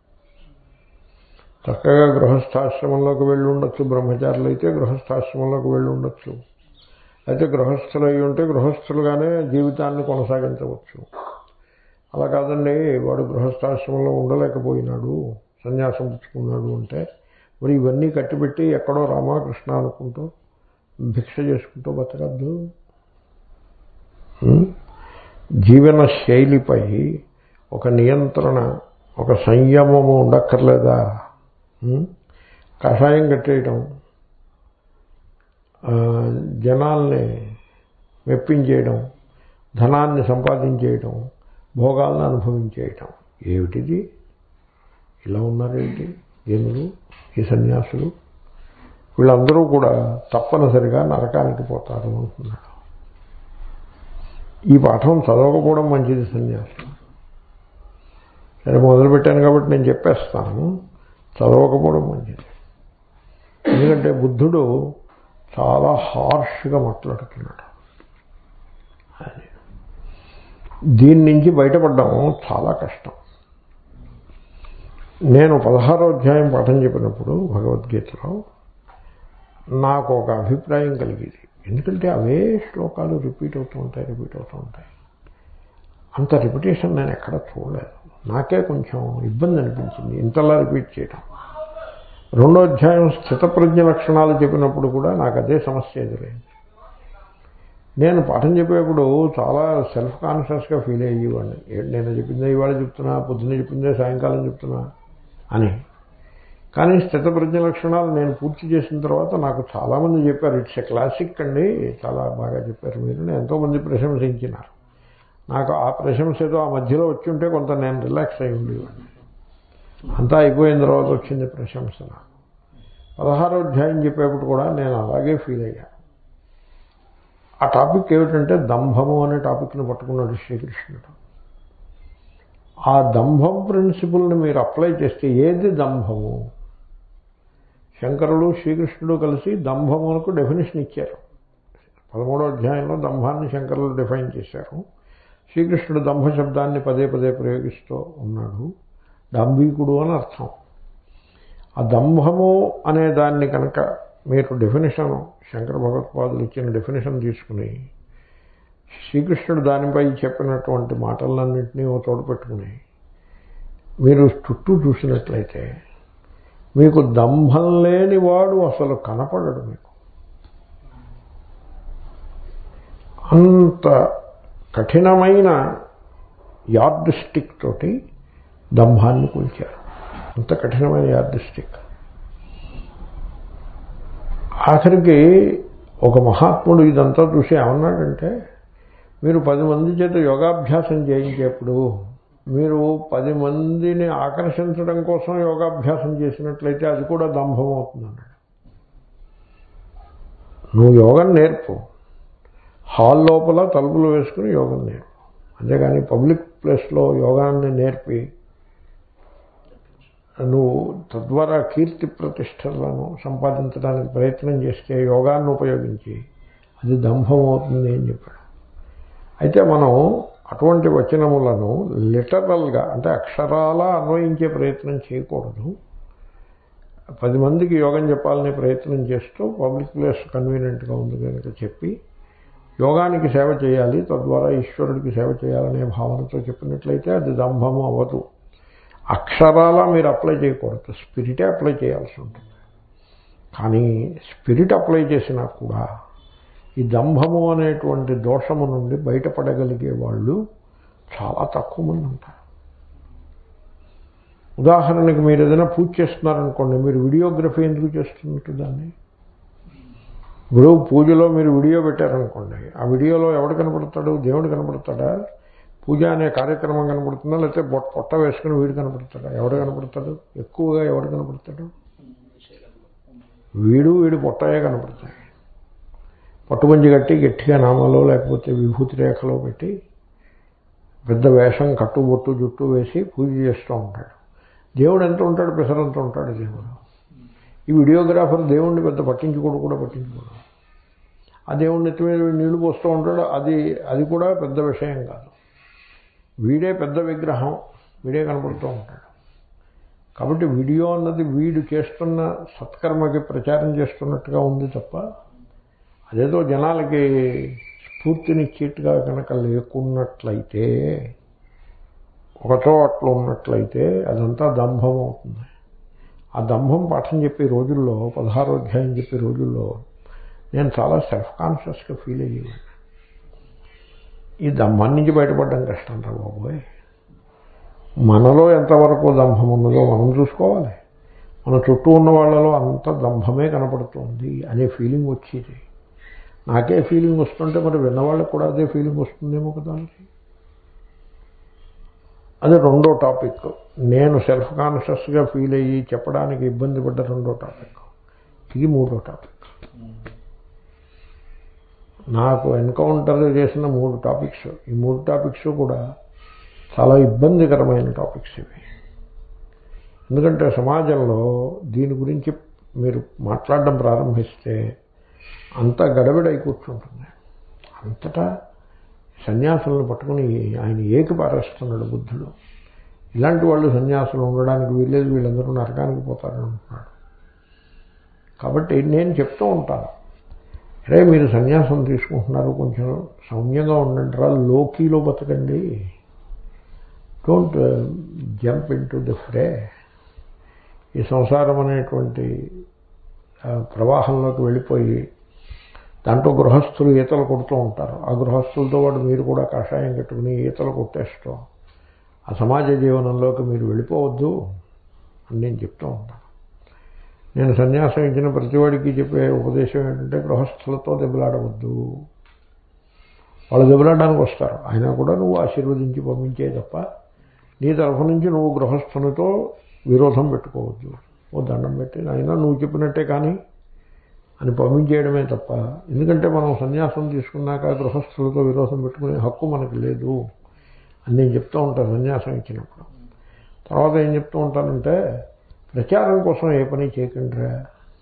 చక్కగా గృహస్థాశ్రమంలోకి వెళ్ళి ఉండొచ్చు బ్రహ్మచారులు అయితే గృహస్థాశ్రమంలోకి వెళ్ళి ఉండొచ్చు అయితే గృహస్థులు అయి ఉంటే గృహస్థులుగానే జీవితాన్ని కొనసాగించవచ్చు అలా కాదండి వాడు గృహస్థాశ్రమంలో ఉండలేకపోయినాడు సన్యాసం పుచ్చుకున్నాడు అంటే మరి ఇవన్నీ కట్టిపెట్టి ఎక్కడో రామకృష్ణ అనుకుంటూ భిక్ష చేసుకుంటూ బతకద్దు ఉం? జీవన శైలిపై ఒక నియంత్రణ ఒక సంయమము ఉండక్కర్లేదా ఉం? కషాయం కట్టేయటం ఆ, జనాల్ని మెప్పించేయడం ధనాన్ని సంపాదించేయటం భోగాలను అనుభవించేయటం ఏమిటిది ఇలా ఉన్నారేంటి జనులు ఈ సన్యాసులు వీళ్ళందరూ కూడా తప్పనిసరిగా నరకానికి పోతారు అంటున్నాడు ఈ పాఠం చదవకపోవడం మంచిది సన్యాసం సరే మొదలుపెట్టాను కాబట్టి నేను చెప్పేస్తాను చదవకపోవడం మంచిది ఎందుకంటే బుద్ధుడు చాలా హార్ష్గా మాట్లాడుతున్నాడు అది దీని నుంచి బయటపడడం చాలా కష్టం నేను పదహారో అధ్యాయం పాఠం చెప్పినప్పుడు భగవద్గీతలో నాకు ఒక అభిప్రాయం కలిగేది ఎందుకంటే అవే శ్లోకాలు రిపీట్ అవుతూ ఉంటాయి రిపీట్ అవుతూ ఉంటాయి అంత రిపిటేషన్ నేను ఎక్కడ చూడలేదు నాకే కొంచెం ఇబ్బంది అనిపించింది ఇంతలా రిపీట్ చేయడం రెండో అధ్యాయం స్థితప్రజ్ఞ లక్షణాలు చెప్పినప్పుడు కూడా నాకు అదే సమస్య ఎదురైంది నేను పాఠం చెప్పేప్పుడు చాలా సెల్ఫ్ కాన్షియస్గా ఫీల్ అయ్యేవాడిని ఏంటి నేను చెప్పిందే ఇవాళ చెప్తున్నా పొద్దున్న చెప్పిందే సాయంకాలం చెప్తున్నా అని కానీ స్థితప్రజ్ఞ లక్షణాలు నేను పూర్తి చేసిన తర్వాత నాకు చాలామంది చెప్పారు ఇట్స్ ఎ క్లాసిక్ అండి చాలా బాగా చెప్పారు మీరు అని ఎంతోమంది ప్రశంసించినారు నాకు ఆ ప్రశంస ఏదో ఆ మధ్యలో వచ్చి ఉంటే కొంత నేను రిలాక్స్ అయి ఉండేవాడిని అంతా అయిపోయిన తర్వాత వచ్చింది ప్రశంస నాకు పదహారో అధ్యాయం చెప్పేప్పుడు కూడా నేను అలాగే ఫీల్ అయ్యా ఆ టాపిక్ ఏమిటంటే దంభము అనే టాపిక్ని పట్టుకున్నాడు శ్రీకృష్ణుడు ఆ దంభం ప్రిన్సిపుల్ని మీరు అప్లై చేస్తే ఏది దంభము శంకరులు శ్రీకృష్ణుడు కలిసి దంభమునకు డెఫినేషన్ ఇచ్చారు పదమూడో అధ్యాయంలో దంభాన్ని శంకరులు డిఫైన్ చేశారు శ్రీకృష్ణుడు దంభ శబ్దాన్ని పదే పదే ప్రయోగిస్తూ ఉన్నాడు డాంబీకుడు అని అర్థం ఆ దంభము అనే దాన్ని కనుక మీరు డెఫినేషన్ శంకర భగవత్పాదులు ఇచ్చిన డెఫినేషన్ తీసుకుని శ్రీకృష్ణుడు దానిపై చెప్పినటువంటి మాటలన్నింటినీ ఓ తోడు పెట్టుకుని మీరు చుట్టూ చూసినట్లయితే మీకు దంభం లేని వాడు అసలు కనపడడు మీకు అంత కఠినమైన యార్డ్ స్టిక్ తోటి దంభాన్ని కూల్చారు అంత కఠినమైన యార్డ్ స్టిక్ ఆఖరికి ఒక మహాత్ముడు ఇదంతా చూసి ఏమన్నాడంటే మీరు పది మంది చేత యోగాభ్యాసం చేయించేప్పుడు మీరు పది మందిని ఆకర్షించడం కోసం యోగాభ్యాసం చేసినట్లయితే అది కూడా దంభం అవుతుందన్నాడు నువ్వు యోగం నేర్పు హాల్ లోపల తలుపులు వేసుకుని యోగం నేర్పు అంతేగాని పబ్లిక్ ప్లేస్లో యోగాన్ని నేర్పి నువ్వు తద్వారా కీర్తి ప్రతిష్టలను సంపాదించడానికి ప్రయత్నం చేస్తే యోగాన్ని ఉపయోగించి అది దంభం అవుతుంది అని చెప్పాడు అయితే మనం అటువంటి వచనములను లిటరల్గా అంటే అక్షరాల అన్వయించే ప్రయత్నం చేయకూడదు పది మందికి యోగం చెప్పాలనే ప్రయత్నం చేస్తూ పబ్లిక్ ప్లేస్ కన్వీనియంట్గా ఉంది కనుక చెప్పి యోగానికి సేవ చేయాలి తద్వారా ఈశ్వరుడికి సేవ చేయాలనే భావనతో చెప్పినట్లయితే అది దంభము అవ్వదు అక్షరాల మీరు అప్లై చేయకూడదు స్పిరిటే అప్లై చేయాల్సి ఉంటుంది కానీ స్పిరిట్ అప్లై చేసినా కూడా ఈ దంభము అనేటువంటి దోషము నుండి బయటపడగలిగే వాళ్ళు చాలా తక్కువ మంది ఉంటారు ఉదాహరణకి మీరు ఏదైనా పూజ చేస్తున్నారనుకోండి మీరు వీడియోగ్రఫీ ఎందుకు చేస్తున్నట్టు దాన్ని ఇప్పుడు పూజలో మీరు వీడియో పెట్టారనుకోండి ఆ వీడియోలో ఎవడు కనపడతాడు దేవుడు కనపడతాడా పూజ అనే కార్యక్రమం కనపడుతుందా లేకపోతే బొట్ట పొట్ట వేసుకుని వీడు కనపడతాడా ఎవడు కనపడతాడు ఎక్కువగా ఎవడు కనపడతాడు వీడు వీడు పొట్టయే కనపడతాయి పట్టుబంజి కట్టి గట్టిగా నామాలో లేకపోతే విభూతి రేఖలో పెట్టి పెద్ద వేషం కట్టు బొట్టు జుట్టు వేసి పూజ చేస్తూ ఉంటాడు దేవుడు ఎంత ఉంటాడు పెసరంత ఉంటాడు దేవుడు ఈ వీడియోగ్రాఫర్ దేవుణ్ణి పెద్ద పట్టించుకోడు కూడా పట్టించుకోడు ఆ దేవుడిని ఎత్తి మీద నీళ్లు పోస్తూ ఉంటాడు అది అది కూడా పెద్ద విషయం కాదు వీడే పెద్ద విగ్రహం వీడే కనపడుతూ ఉంటాడు కాబట్టి వీడియో అన్నది వీడు చేస్తున్న సత్కర్మకి ప్రచారం చేస్తున్నట్టుగా ఉంది తప్ప అదేదో జనాలకి స్ఫూర్తినిచ్చేట్టుగా కనుక లేకున్నట్లయితే ఒకచో అట్లా ఉన్నట్లయితే అదంతా దంభం అవుతుంది ఆ దంభం పాఠం చెప్పే రోజుల్లో పదహారో అధ్యాయం చెప్పే రోజుల్లో నేను చాలా సెల్ఫ్ కాన్షియస్గా ఫీల్ అయ్యేవాడిని ఈ దంభం నుంచి బయటపడడం కష్టం రా బాబోయ్ మనలో ఎంతవరకు దంభం ఉన్నదో మనం చూసుకోవాలి మన చుట్టూ ఉన్న వాళ్ళలో అంత దంభమే కనపడుతుంది అనే ఫీలింగ్ వచ్చేది నాకే ఫీలింగ్ వస్తుంటే మరి విన్నవాళ్ళకి కూడా అదే ఫీలింగ్ వస్తుందేమో కదా అది రెండో టాపిక్ నేను సెల్ఫ్ కాన్షియస్గా ఫీల్ అయ్యి చెప్పడానికి ఇబ్బంది పడ్డ రెండో టాపిక్ ఇది మూడో టాపిక్ నాకు ఎన్కౌంటర్ చేసిన మూడు టాపిక్స్ ఈ మూడు టాపిక్స్ కూడా చాలా ఇబ్బందికరమైన టాపిక్స్ ఇవి ఎందుకంటే సమాజంలో దీని గురించి మీరు మాట్లాడడం ప్రారంభిస్తే అంత గడబిడై కూర్చుంటుంది అంతటా సన్యాసులను పట్టుకుని ఆయన ఏకి పారేస్తున్నాడు బుద్ధుడు ఇలాంటి వాళ్ళు సన్యాసులు ఉండడానికి వీల్లేదు వీళ్ళందరూ నరకానికి పోతారని అంటున్నాడు కాబట్టి నేను చెప్తూ ఉంటాను అరే మీరు సన్యాసం తీసుకుంటున్నారు కొంచెం సౌమ్యంగా ఉండండి రా లోకీలో బతకండి don't jump into the fray ఈ సంసారం అనేటువంటి ప్రవాహంలోకి వెళ్ళిపోయి దాంట్లో గృహస్థులు ఈతలు కొడుతూ ఉంటారు ఆ గృహస్థులతో వాడు మీరు కూడా కషాయం కట్టుకుని ఈతలు కొట్టేస్తూ ఆ సమాజ జీవనంలోకి మీరు వెళ్ళిపోవద్దు అని నేను చెప్తూ ఉంటాను నేను సన్యాసం ఇచ్చిన ప్రతివాడికి చెప్పే ఉపదేశం ఏంటంటే గృహస్థులతో దెబ్బలాడవద్దు వాళ్ళు దెబ్బలాడడానికి వస్తారు అయినా కూడా నువ్వు ఆశీర్వదించి పంపించే తప్ప నీ తరఫు నుంచి నువ్వు గృహస్థునితో విరోధం పెట్టుకోవద్దు ఓ దండం పెట్టి అయినా నువ్వు చెప్పినట్టే కానీ అని పంపించేయడమే తప్ప ఎందుకంటే మనం సన్యాసం తీసుకున్నాక గృహస్థులతో విరోధం పెట్టుకునే హక్కు మనకు లేదు అని నేను చెప్తూ ఉంటాను సన్యాసం ఇచ్చినప్పుడు తర్వాత ఏం చెప్తూ ఉంటానంటే ప్రచారం కోసం ఏ పని చేయకుండా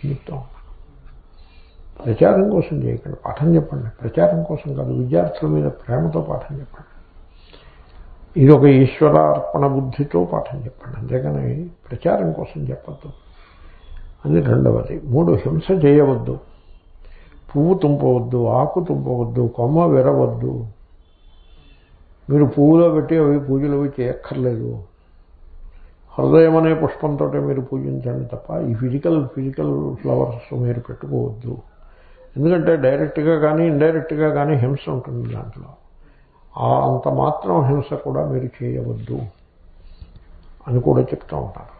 చెప్తా ఉన్నాను ప్రచారం కోసం చేయకండి పాఠం చెప్పండి ప్రచారం కోసం కాదు విద్యార్థుల మీద ప్రేమతో పాఠం చెప్పండి ఇది ఒక ఈశ్వరార్పణ బుద్ధితో పాఠం చెప్పండి అంతేగాని ప్రచారం కోసం చెప్పద్దు అది రెండవది మూడు హింస చేయవద్దు పువ్వు తుంపవద్దు ఆకు తుంపవద్దు కొమ్మ విరవద్దు మీరు పువ్వులో పెట్టి అవి పూజలు అవి చేయక్కర్లేదు హృదయం అనే పుష్పంతో మీరు పూజించండి తప్ప ఈ ఫిజికల్ ఫిజికల్ ఫ్లవర్స్ మీరు పెట్టుకోవద్దు ఎందుకంటే డైరెక్ట్గా కానీ ఇండైరెక్ట్గా కానీ హింస ఉంటుంది దాంట్లో ఆ అంత మాత్రం హింస కూడా మీరు చేయవద్దు అని కూడా చెప్తూ ఉంటారు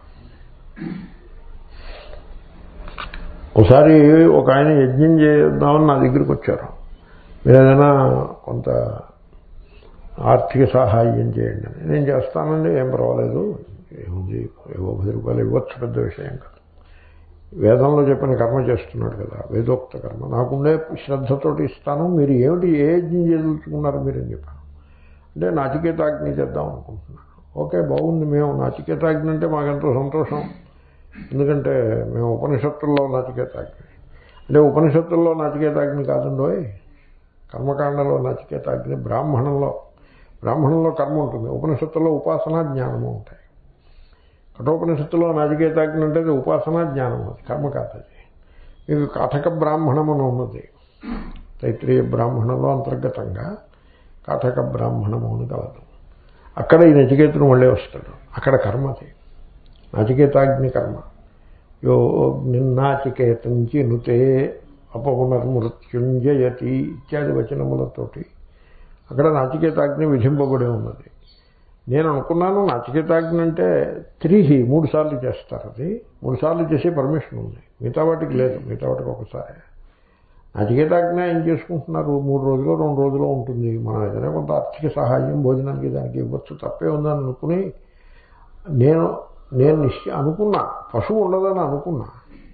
ఒకసారి ఒక ఆయన యజ్ఞం చేద్దామని నా దగ్గరికి వచ్చారు మీరు ఏదైనా కొంత ఆర్థిక సహాయం చేయండి అని నేను చేస్తానండి ఏం పర్వాలేదు ఏముంది ఏవో పది రూపాయలు ఇవ్వచ్చు పెద్ద విషయం కాదు వేదంలో చెప్పిన కర్మ చేస్తున్నాడు కదా వేదోక్త కర్మ నాకుండే శ్రద్ధతోటి ఇస్తాను మీరు ఏమిటి ఏ యజ్ఞం చేయదలుచుకున్నారు మీరు అని చెప్పాను అంటే నాచికేతాగ్ని చేద్దాం అనుకుంటున్నాను ఓకే బాగుంది మేము నాచికేతాగ్ని అంటే మాకెంతో సంతోషం ఎందుకంటే మేము ఉపనిషత్తుల్లో నాచికేతాగ్ని అంటే ఉపనిషత్తుల్లో నాచికేతాగ్ని కాదండోయ్ కర్మకాండలో నచికేతాగ్ని బ్రాహ్మణంలో బ్రాహ్మణంలో కర్మ ఉంటుంది ఉపనిషత్తులో ఉపాసనా జ్ఞానము ఉంటాయి కఠోపనిషత్తులో నచికేతాగ్ని అంటే అది ఉపాసనా జ్ఞానం అది కర్మ కాదు అది మీకు కాఠక బ్రాహ్మణం అని ఉన్నది తైత్రీయ బ్రాహ్మణంలో అంతర్గతంగా కాఠక బ్రాహ్మణము అని కలదు అక్కడ ఈ నచికేతుడు మళ్ళీ వస్తాడు అక్కడ కర్మ అది నచికేతాగ్ని కర్మ యో నిన్నాచికేతంచి నుతే అపపునర్మృత్యుంజయతి ఇత్యాది వచనములతోటి అక్కడ నాచికేతాగ్ని విధింపబడి ఉన్నది నేను అనుకున్నాను నాచికేతాగ్ని అంటే త్రీహి మూడు సార్లు చేస్తారు అది మూడు సార్లు చేసే పర్మిషన్ ఉంది మిగతా వాటికి లేదు మిగతా వాటికి ఒకసారి నచికేతాగ్ని ఏం చేసుకుంటున్నారు మూడు రోజులు రెండు రోజులు ఉంటుంది మనం ఏదైనా కొంత ఆర్థిక సహాయం భోజనానికి దానికి ఇవ్వచ్చు తప్పే ఉందని అనుకుని నేను నేను నిశ్చయ అనుకున్నా పశువు ఉండదని అనుకున్నా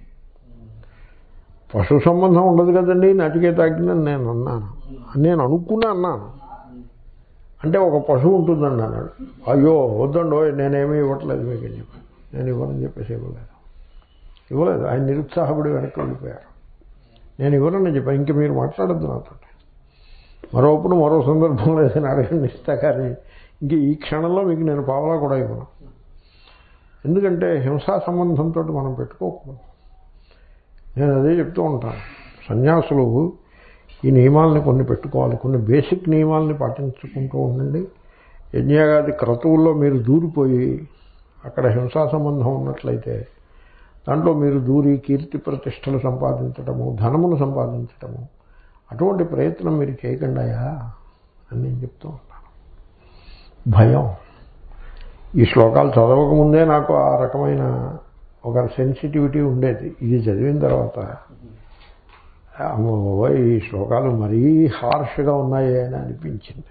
పశు సంబంధం ఉండదు కదండి నచికేతాగ్ని అని నేను అన్నాను నేను అనుకున్నా అన్నాను అంటే ఒక పశువు ఉంటుందండి అన్నాడు అయ్యో వద్దండో నేనేమీ ఇవ్వట్లేదు మీకు అని చెప్పాను నేను ఇవ్వనని చెప్పేసి ఇవ్వలేదు ఇవ్వలేదు ఆయన నిరుత్సాహపడి వెనక్కి వెళ్ళిపోయారు నేను ఇవ్వనని చెప్పాను ఇంక మీరు మాట్లాడద్దు నాతో మరోప్పుడు మరో సందర్భంలో ఏదైనా అడగండి ఇస్తా కానీ ఇంక ఈ క్షణంలో మీకు నేను పావలా కూడా ఇవ్వను ఎందుకంటే హింసా సంబంధంతో మనం పెట్టుకోకూడదు నేను అదే చెప్తూ ఉంటాను సన్యాసులు ఈ నియమాలని కొన్ని పెట్టుకోవాలి కొన్ని బేసిక్ నియమాలని పాటించుకుంటూ ఉండండి యజ్ఞాగాది క్రతువుల్లో మీరు దూరిపోయి అక్కడ హింసా సంబంధం ఉన్నట్లయితే దాంట్లో మీరు దూరి కీర్తి ప్రతిష్టలు సంపాదించటము ధనమును సంపాదించటము అటువంటి ప్రయత్నం మీరు చేయకుండాయా అని నేను చెప్తూ ఉంటాను భయం ఈ శ్లోకాలు చదవకముందే నాకు ఆ రకమైన ఒక సెన్సిటివిటీ ఉండేది ఇది చదివిన తర్వాత అమ్మో ఈ శ్లోకాలు మరీ హార్ష్గా ఉన్నాయి అని అనిపించింది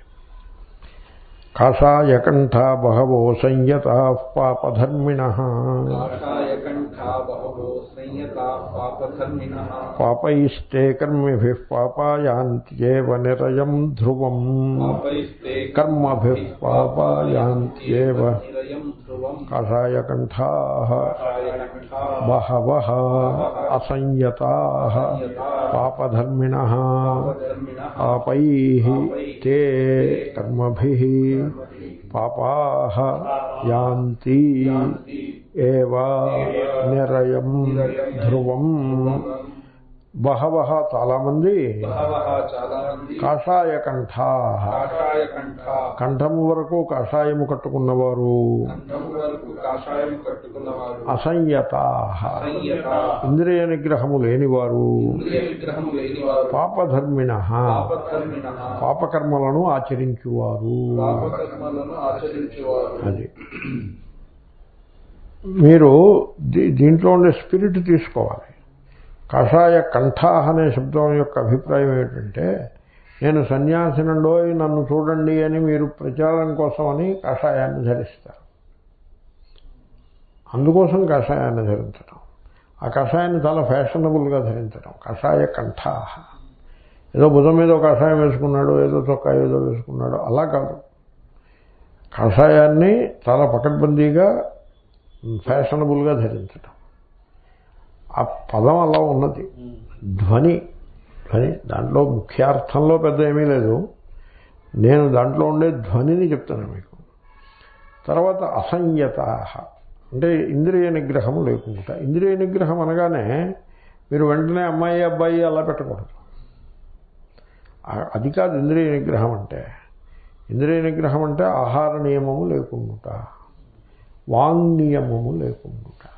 కాషాయకంఠ బహవో సంయత పాపధర్మిణ కాషాయకంఠా బహవో సంయతా పాపధర్మిణః పాపైస్తే కర్మిభి పాపాయాంత్యేవ నిరయం ధ్రువం పాపైస్తే కర్మభి పాపాయాంత్యేవ నిరయం ధ్రువం కాషాయకంఠా కాషాయకంఠా బహవ అసంయతా పాపధర్మిణ పాపధర్మిణః పాపై తే కర్మభి పాపా యాంతి ఏవ నిరయం ధ్రువం బహవ చాలామంది బహవః చాలా మంది కాషాయ కంఠా కాషాయకంఠా కంఠము వరకు కాషాయము కట్టుకున్నవారు కంఠము వరకు కాషాయం కట్టుకున్నవారు అసంయతా సంయత ఇంద్రియ నిగ్రహము లేనివారు ఇంద్రియ విగ్రహము లేనివారు పాపధర్మిణ పాపధర్మిణః పాపకర్మలను ఆచరించువారు పాపకర్మలను ఆచరించేవారు అది మీరు దీ- దీంట్లో ఉండే స్పిరిట్ తీసుకోవాలి కాషాయ కంఠ అనే శబ్దం యొక్క అభిప్రాయం ఏమిటంటే నేను సన్యాసినండోయ్ నన్ను చూడండి అని మీరు ప్రచారం కోసమని కాషాయాన్ని ధరిస్తారు అందుకోసం కాషాయాన్ని ధరించడం ఆ కషాయాన్ని చాలా ఫ్యాషనబుల్గా ధరించడం కషాయ కంఠ ఏదో భుజం మీద ఒక కషాయం వేసుకున్నాడు ఏదో చొక్కా ఏదో వేసుకున్నాడు అలా కాదు కషాయాన్ని చాలా పకడ్బందీగా ఫ్యాషనబుల్గా ధరించడం ఆ పదం అలా ఉన్నది ధ్వని ధ్వని దాంట్లో ముఖ్యార్థంలో పెద్ద ఏమీ లేదు నేను దాంట్లో ఉండే ధ్వనిని చెప్తాను మీకు తర్వాత అసంయత అంటే ఇంద్రియ నిగ్రహము లేకుండా ఇంద్రియ నిగ్రహం అనగానే మీరు వెంటనే అమ్మాయి అబ్బాయి అలా పెట్టకూడదు ఆ- అది కాదు ఇంద్రియ నిగ్రహం అంటే ఇంద్రియ నిగ్రహం అంటే ఆహార నియమము లేకుండా వాంగ్ నియమము లేకుండా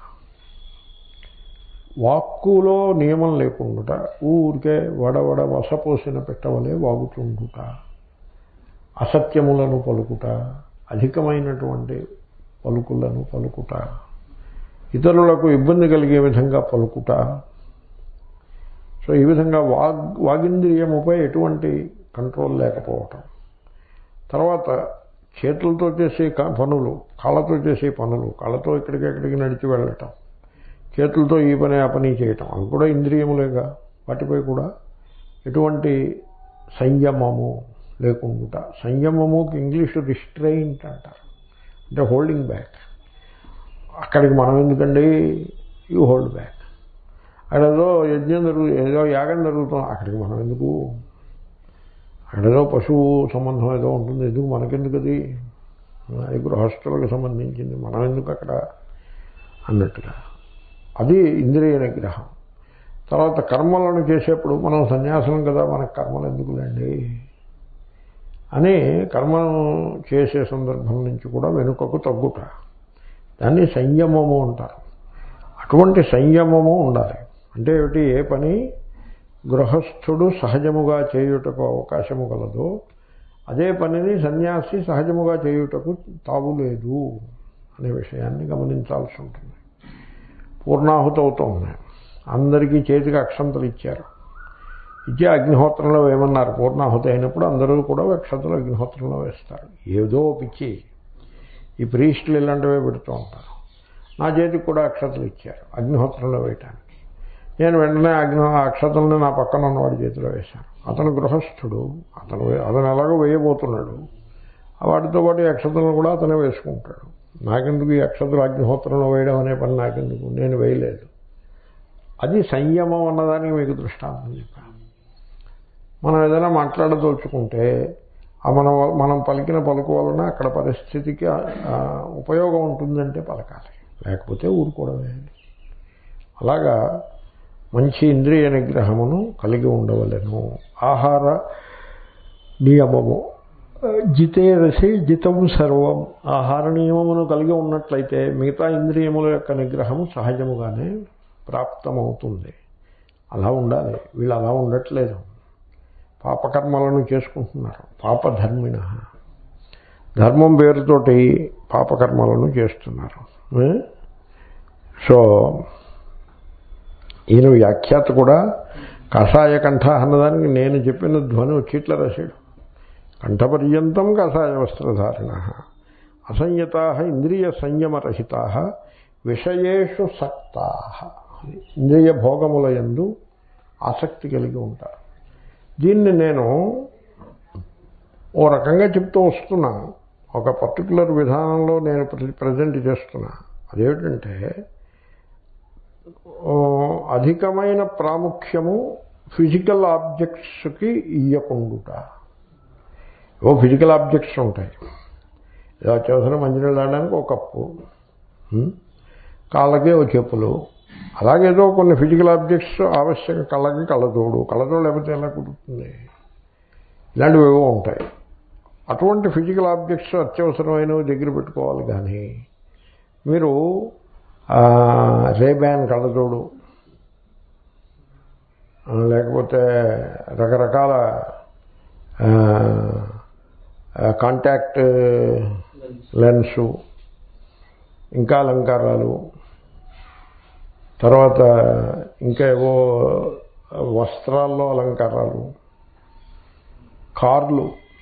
వాక్కులో నియమం లేకుండా ఊరికే వడవడ వసపోసిన పెట్టవలే వాగుతుండుట అసత్యములను పలుకుట అధికమైనటువంటి పలుకులను పలుకుట ఇతరులకు ఇబ్బంది కలిగే విధంగా పలుకుట సో ఈ విధంగా వాగ్ వాగింద్రియముపై ఎటువంటి కంట్రోల్ లేకపోవటం తర్వాత చేతులతో చేసే క- పనులు కాళ్ళతో చేసే పనులు కాళ్ళతో ఇక్కడికి ఎక్కడికి నడిచి వెళ్ళటం చేతులతో ఈ పని ఆ పని చేయటం అవి కూడా ఇంద్రియములేగా వాటిపై కూడా ఎటువంటి సంయమము లేకుండా సంయమముకి ఇంగ్లీష్ రిస్ట్రెయింట్ అంటారు అంటే హోల్డింగ్ బ్యాక్ అక్కడికి మనం ఎందుకండి యూ హోల్డ్ బ్యాక్ అక్కడ ఏదో యజ్ఞం జరుగు ఏదో యాగం జరుగుతాం అక్కడికి మనం ఎందుకు అక్కడ ఏదో పశువు సంబంధం ఏదో ఉంటుంది ఎందుకు మనకెందుకు అది అది గృహస్థులకు సంబంధించింది మనం ఎందుకు అక్కడ అన్నట్టుగా అది ఇంద్రియ నిగ్రహం తర్వాత కర్మలను చేసేప్పుడు మనం సన్యాసం కదా మనకు కర్మలు ఎందుకులేండి అని కర్మను చేసే సందర్భం నుంచి కూడా వెనుకకు తగ్గుట దాన్ని సంయమము అంటారు అటువంటి సంయమము ఉండాలి అంటే ఏమిటి ఏ పని గృహస్థుడు సహజముగా చేయుటకు అవకాశము కలదో అదే పనిని సన్యాసి సహజముగా చేయుటకు తావు లేదు అనే విషయాన్ని గమనించాల్సి ఉంటుంది పూర్ణాహుతి అవుతోంది అందరికీ చేతికి అక్షంతలు ఇచ్చారు ఇచ్చే అగ్నిహోత్రంలో వేయమన్నారు పూర్ణాహుతి అయినప్పుడు అందరూ కూడా అక్షంతలు అగ్నిహోత్రంలో వేస్తారు ఏదో పిచ్చి ఈ ప్రీస్టులు ఇలాంటివే పెడుతూ ఉంటారు నా చేతికి కూడా అక్షతలు ఇచ్చారు అగ్నిహోత్రంలో వేయటానికి నేను వెంటనే అగ్ని ఆ అక్షతలను నా పక్కన ఉన్నవాడి చేతిలో వేశాను అతను గృహస్థుడు అతను వే- అతను ఎలాగో వేయబోతున్నాడు ఆ వాటితో పాటు ఈ అక్షతలను కూడా అతనే వేసుకుంటాడు నాకెందుకు ఈ అక్షతలు అగ్నిహోత్రంలో వేయడం అనే పని నాకెందుకు నేను వేయలేదు అది సంయమం అన్నదానికి మీకు దృష్టాంతం చెప్పాను మనం ఏదైనా మాట్లాడదలుచుకుంటే ఆ మనం మనం పలికిన పలుకు వలన అక్కడ పరిస్థితికి ఆ, ఉపయోగం ఉంటుందంటే పలకాలి లేకపోతే ఊరుకోవడమే అలాగా మంచి ఇంద్రియ నిగ్రహమును కలిగి ఉండవలెను ఆహార నియమము జితే రసి జితం సర్వం ఆహార నియమమును కలిగి ఉన్నట్లయితే మిగతా ఇంద్రియముల యొక్క నిగ్రహము సహజముగానే ప్రాప్తమవుతుంది అలా ఉండాలి వీళ్ళు అలా ఉండట్లేదు పాపకర్మలను చేసుకుంటున్నారు పాపధర్మిణ ధర్మం పేరుతోటి పాపకర్మలను చేస్తున్నారు ఏ? సో ఈయన వ్యాఖ్యాత కూడా కషాయ కంఠ అన్నదానికి నేను చెప్పిన ధ్వని వచ్చి ఇట్లా రాశాడు కంఠపర్యంతం కషాయ వస్త్రధారిణ అసంయతా ఇంద్రియ సంయమరహితా విషయేషు సక్తా ఇంద్రియ భోగముల యందు ఆసక్తి కలిగి ఉంటారు దీన్ని నేను ఓ రకంగా చెప్తూ వస్తున్నాను ఒక పర్టికులర్ విధానంలో నేను ప్రజెంట్ చేస్తున్నా అదేమిటంటే ఓ, అధికమైన ప్రాముఖ్యము ఫిజికల్ ఆబ్జెక్ట్స్కి ఇయ్యకుండుట ఓ ఫిజికల్ ఆబ్జెక్ట్స్ ఉంటాయి ఏదో అత్యవసరం మంచినీళ్ళు తాగడానికి ఒక కప్పు ఉం? కాళ్ళకి ఓ చెప్పులు అలాగేదో కొన్ని ఫిజికల్ ఆబ్జెక్ట్స్ ఆవశ్యక కళ్ళకి కళ్ళతోడు కళ్ళతోడు లేకపోతే ఎలా కుదురుతుంది ఇలాంటివి ఏవో ఉంటాయి అటువంటి ఫిజికల్ ఆబ్జెక్ట్స్ అత్యవసరమైనవి దగ్గర పెట్టుకోవాలి కానీ మీరు ఆ, రేబ్యాన్ కళ్ళతోడు ఆ, లేకపోతే రకరకాల ఆ, ఆ, కాంటాక్ట్ లెన్సు ఇంకా అలంకారాలు తర్వాత ఇంకా ఏవో వస్త్రాల్లో అలంకారాలు కార్లు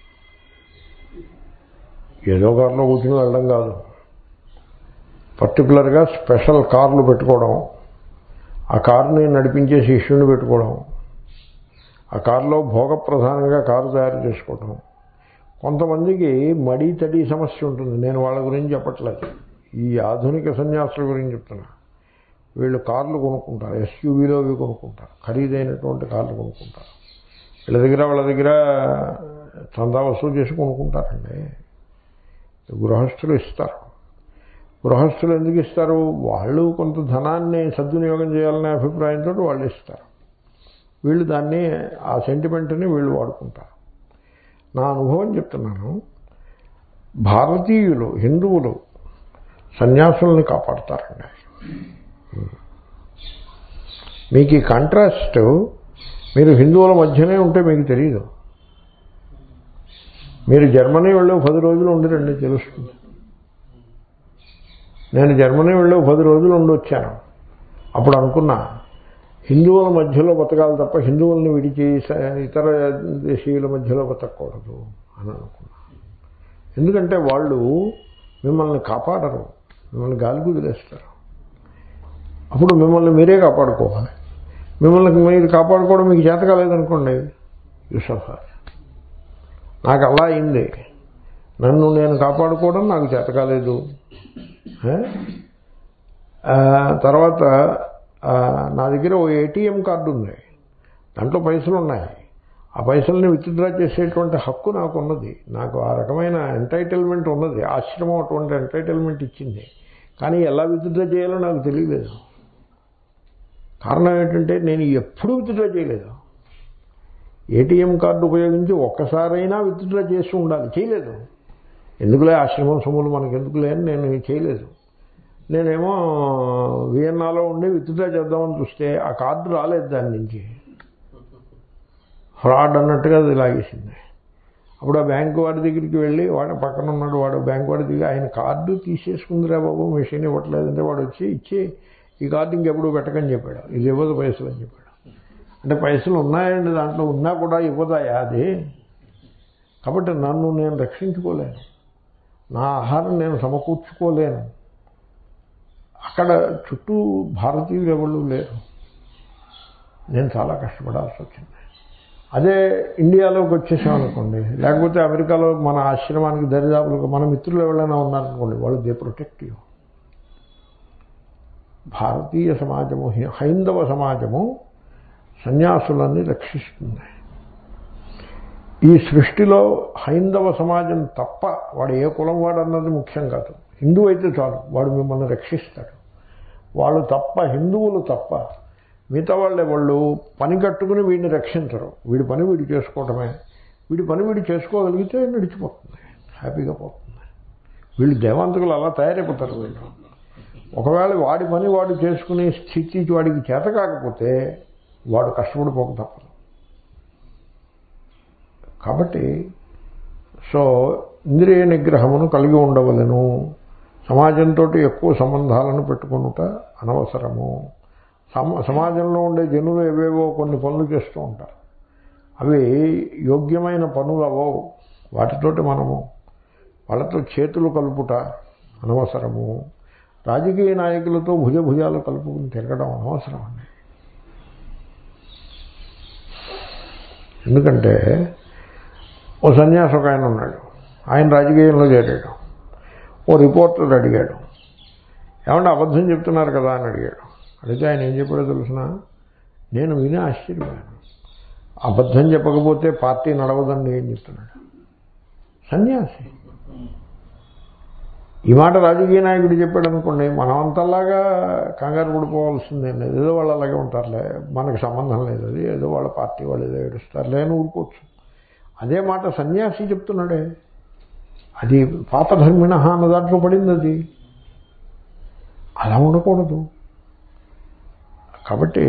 ఏదో కారులో కూర్చుని వెళ్ళడం కాదు పర్టికులర్గా స్పెషల్ కార్లు పెట్టుకోవడం ఆ కారుని నడిపించే శిష్యుని పెట్టుకోవడం ఆ కారులో భోగప్రధానంగా కారు తయారు చేసుకోవడం కొంతమందికి మడి తడి సమస్య ఉంటుంది నేను వాళ్ళ గురించి చెప్పట్లేదు ఈ ఆధునిక సన్యాసుల గురించి చెప్తున్నా వీళ్ళు కార్లు కొనుక్కుంటారు ఎస్యూవీలో అవి కొనుక్కుంటారు ఖరీదైనటువంటి కార్లు కొనుక్కుంటారు వీళ్ళ దగ్గర వాళ్ళ దగ్గర చందా వసూలు చేసి కొనుక్కుంటారండి గృహస్థులు ఇస్తారు గృహస్థులు ఎందుకు ఇస్తారు వాళ్ళు కొంత ధనాన్ని సద్వినియోగం చేయాలనే అభిప్రాయంతో వాళ్ళు ఇస్తారు వీళ్ళు దాన్ని ఆ సెంటిమెంట్ని వీళ్ళు వాడుకుంటారు నా అనుభవం చెప్తున్నాను భారతీయులు హిందువులు సన్యాసుల్ని కాపాడతారండి మీకు ఈ కాంట్రాస్ట్ మీరు హిందువుల మధ్యనే ఉంటే మీకు తెలియదు మీరు జర్మనీ వెళ్ళి పది రోజులు ఉండిరండి తెలుస్తుంది నేను జర్మనీ వెళ్ళి పది రోజులు ఉండి వచ్చాను అప్పుడు అనుకున్నా హిందువుల మధ్యలో బతకాలి తప్ప హిందువుల్ని విడిచి స- ఇతర దేశీయుల మధ్యలో బతకూడదు అని అనుకున్నా ఎందుకంటే వాళ్ళు మిమ్మల్ని కాపాడరు మిమ్మల్ని గాలికి వదిలేస్తారు అప్పుడు మిమ్మల్ని మీరే కాపాడుకోవాలి మిమ్మల్ని మీరు కాపాడుకోవడం మీకు చేత కాలేదనుకోండి యూసఫర్ నాకు అలా అయింది నన్ను నేను కాపాడుకోవడం నాకు చేత కాలేదు ఏ? ఆ, తర్వాత ఆ, నా దగ్గర ఓ ఏటీఎం కార్డు ఉంది దాంట్లో పైసలు ఉన్నాయి ఆ పైసల్ని విత్డ్రా చేసేటువంటి హక్కు నాకు ఉన్నది నాకు ఆ రకమైన ఎంటైటిల్మెంట్ ఉన్నది ఆశ్రమం అటువంటి ఎంటైటిల్మెంట్ ఇచ్చింది కానీ ఎలా విత్డ్రా చేయాలో నాకు తెలియలేదు కారణం ఏంటంటే నేను ఎప్పుడూ విత్డ్రా చేయలేదు ఏటీఎం కార్డు ఉపయోగించి ఒక్కసారైనా విత్డ్రా చేసి ఉండాలి చేయలేదు ఎందుకులే ఆశ్రమం సొమ్ములు మనకు ఎందుకులే అని నేను చేయలేదు నేనేమో వియన్నాలో ఉండి విత్డ్రా చేద్దామని చూస్తే ఆ కార్డు రాలేదు దాని నుంచి ఫ్రాడ్ అన్నట్టుగా అది లాగేసింది అప్పుడు ఆ బ్యాంకు వాడి దగ్గరికి వెళ్ళి వాడు పక్కన ఉన్నాడు వాడు బ్యాంకు వాడి దగ్గర ఆయన కార్డు తీసేసుకుందిరా బాబు మెషిన్ ఇవ్వట్లేదంటే వాడు వచ్చి ఇచ్చి ఈ కార్డు ఇంకెప్పుడు పెట్టకని చెప్పాడు ఇది ఇవ్వదు పైసలు అని చెప్పాడు అంటే పైసలు ఉన్నాయండి దాంట్లో ఉన్నా కూడా ఇవ్వదాయా అది కాబట్టి నన్ను నేను రక్షించుకోలేను నా ఆహారం నేను సమకూర్చుకోలేను అక్కడ చుట్టూ భారతీయులు ఎవరు లేరు నేను చాలా కష్టపడాల్సి వచ్చింది అదే ఇండియాలోకి వచ్చేసామనుకోండి లేకపోతే అమెరికాలో మన ఆశ్రమానికి దరిదాపులకు మన మిత్రులు ఎవరైనా ఉన్నారనుకోండి వాళ్ళు దే ప్రొటెక్టివ్ భారతీయ సమాజము హి- హైందవ సమాజము సన్యాసులన్నీ రక్షిస్తుంది ఈ సృష్టిలో హైందవ సమాజం తప్ప వాడు ఏ కులం వాడు అన్నది ముఖ్యం కాదు హిందూ అయితే చాలు వాడు మిమ్మల్ని రక్షిస్తాడు వాళ్ళు తప్ప హిందువులు తప్ప మిగతా వాళ్ళే వాళ్ళు పని కట్టుకుని వీడిని రక్షించరు వీడి పని వీడు చేసుకోవటమే వీడి పని వీడు చేసుకోగలిగితే నడిచిపోతుంది హ్యాపీగా పోతుంది వీళ్ళు దేవాంతకులు అలా తయారైపోతారు వీళ్ళు ఒకవేళ వాడి పని వాడు చేసుకునే స్థితి వాడికి చేత కాకపోతే వాడు కష్టపడిపోక తప్పదు కాబట్టి సో ఇంద్రియ నిగ్రహమును కలిగి ఉండవలను సమాజంతో ఎక్కువ సంబంధాలను పెట్టుకునుట అనవసరము సమ సమాజంలో ఉండే జనులు ఏవేవో కొన్ని పనులు చేస్తూ ఉంటారు అవి యోగ్యమైన పనులు అవో వాటితోటి మనము వాళ్ళతో చేతులు కలుపుట అనవసరము రాజకీయ నాయకులతో భుజ భుజాలు కలుపుకుని తిరగడం అనవసరం అండి ఎందుకంటే ఓ సన్యాసి ఒక ఆయన ఉన్నాడు ఆయన రాజకీయంలో చేరాడు ఓ రిపోర్టర్ అడిగాడు ఏమంటే అబద్ధం చెప్తున్నారు కదా అని అడిగాడు అడిగితే ఆయన ఏం చెప్పాడో తెలుసిన నేను విని ఆశ్చర్యపోయాను అబద్ధం చెప్పకపోతే పార్టీ నడవదండి ఏం చెప్తున్నాడు సన్యాసి ఈ మాట రాజకీయ నాయకుడు చెప్పాడు అనుకోండి మనమంతలాగా కంగారు పడిపోవాల్సిందేం లేదు ఏదో వాళ్ళు అలాగే ఉంటారులే మనకు సంబంధం లేదు అది ఏదో వాళ్ళ పార్టీ వాళ్ళు ఏదో ఏడుస్తారులే అని ఊరుకోవచ్చు అదే మాట సన్యాసి చెప్తున్నాడే అది పాపధర్మిణ అన్న దాంట్లో పడింది అది అలా ఉండకూడదు కాబట్టి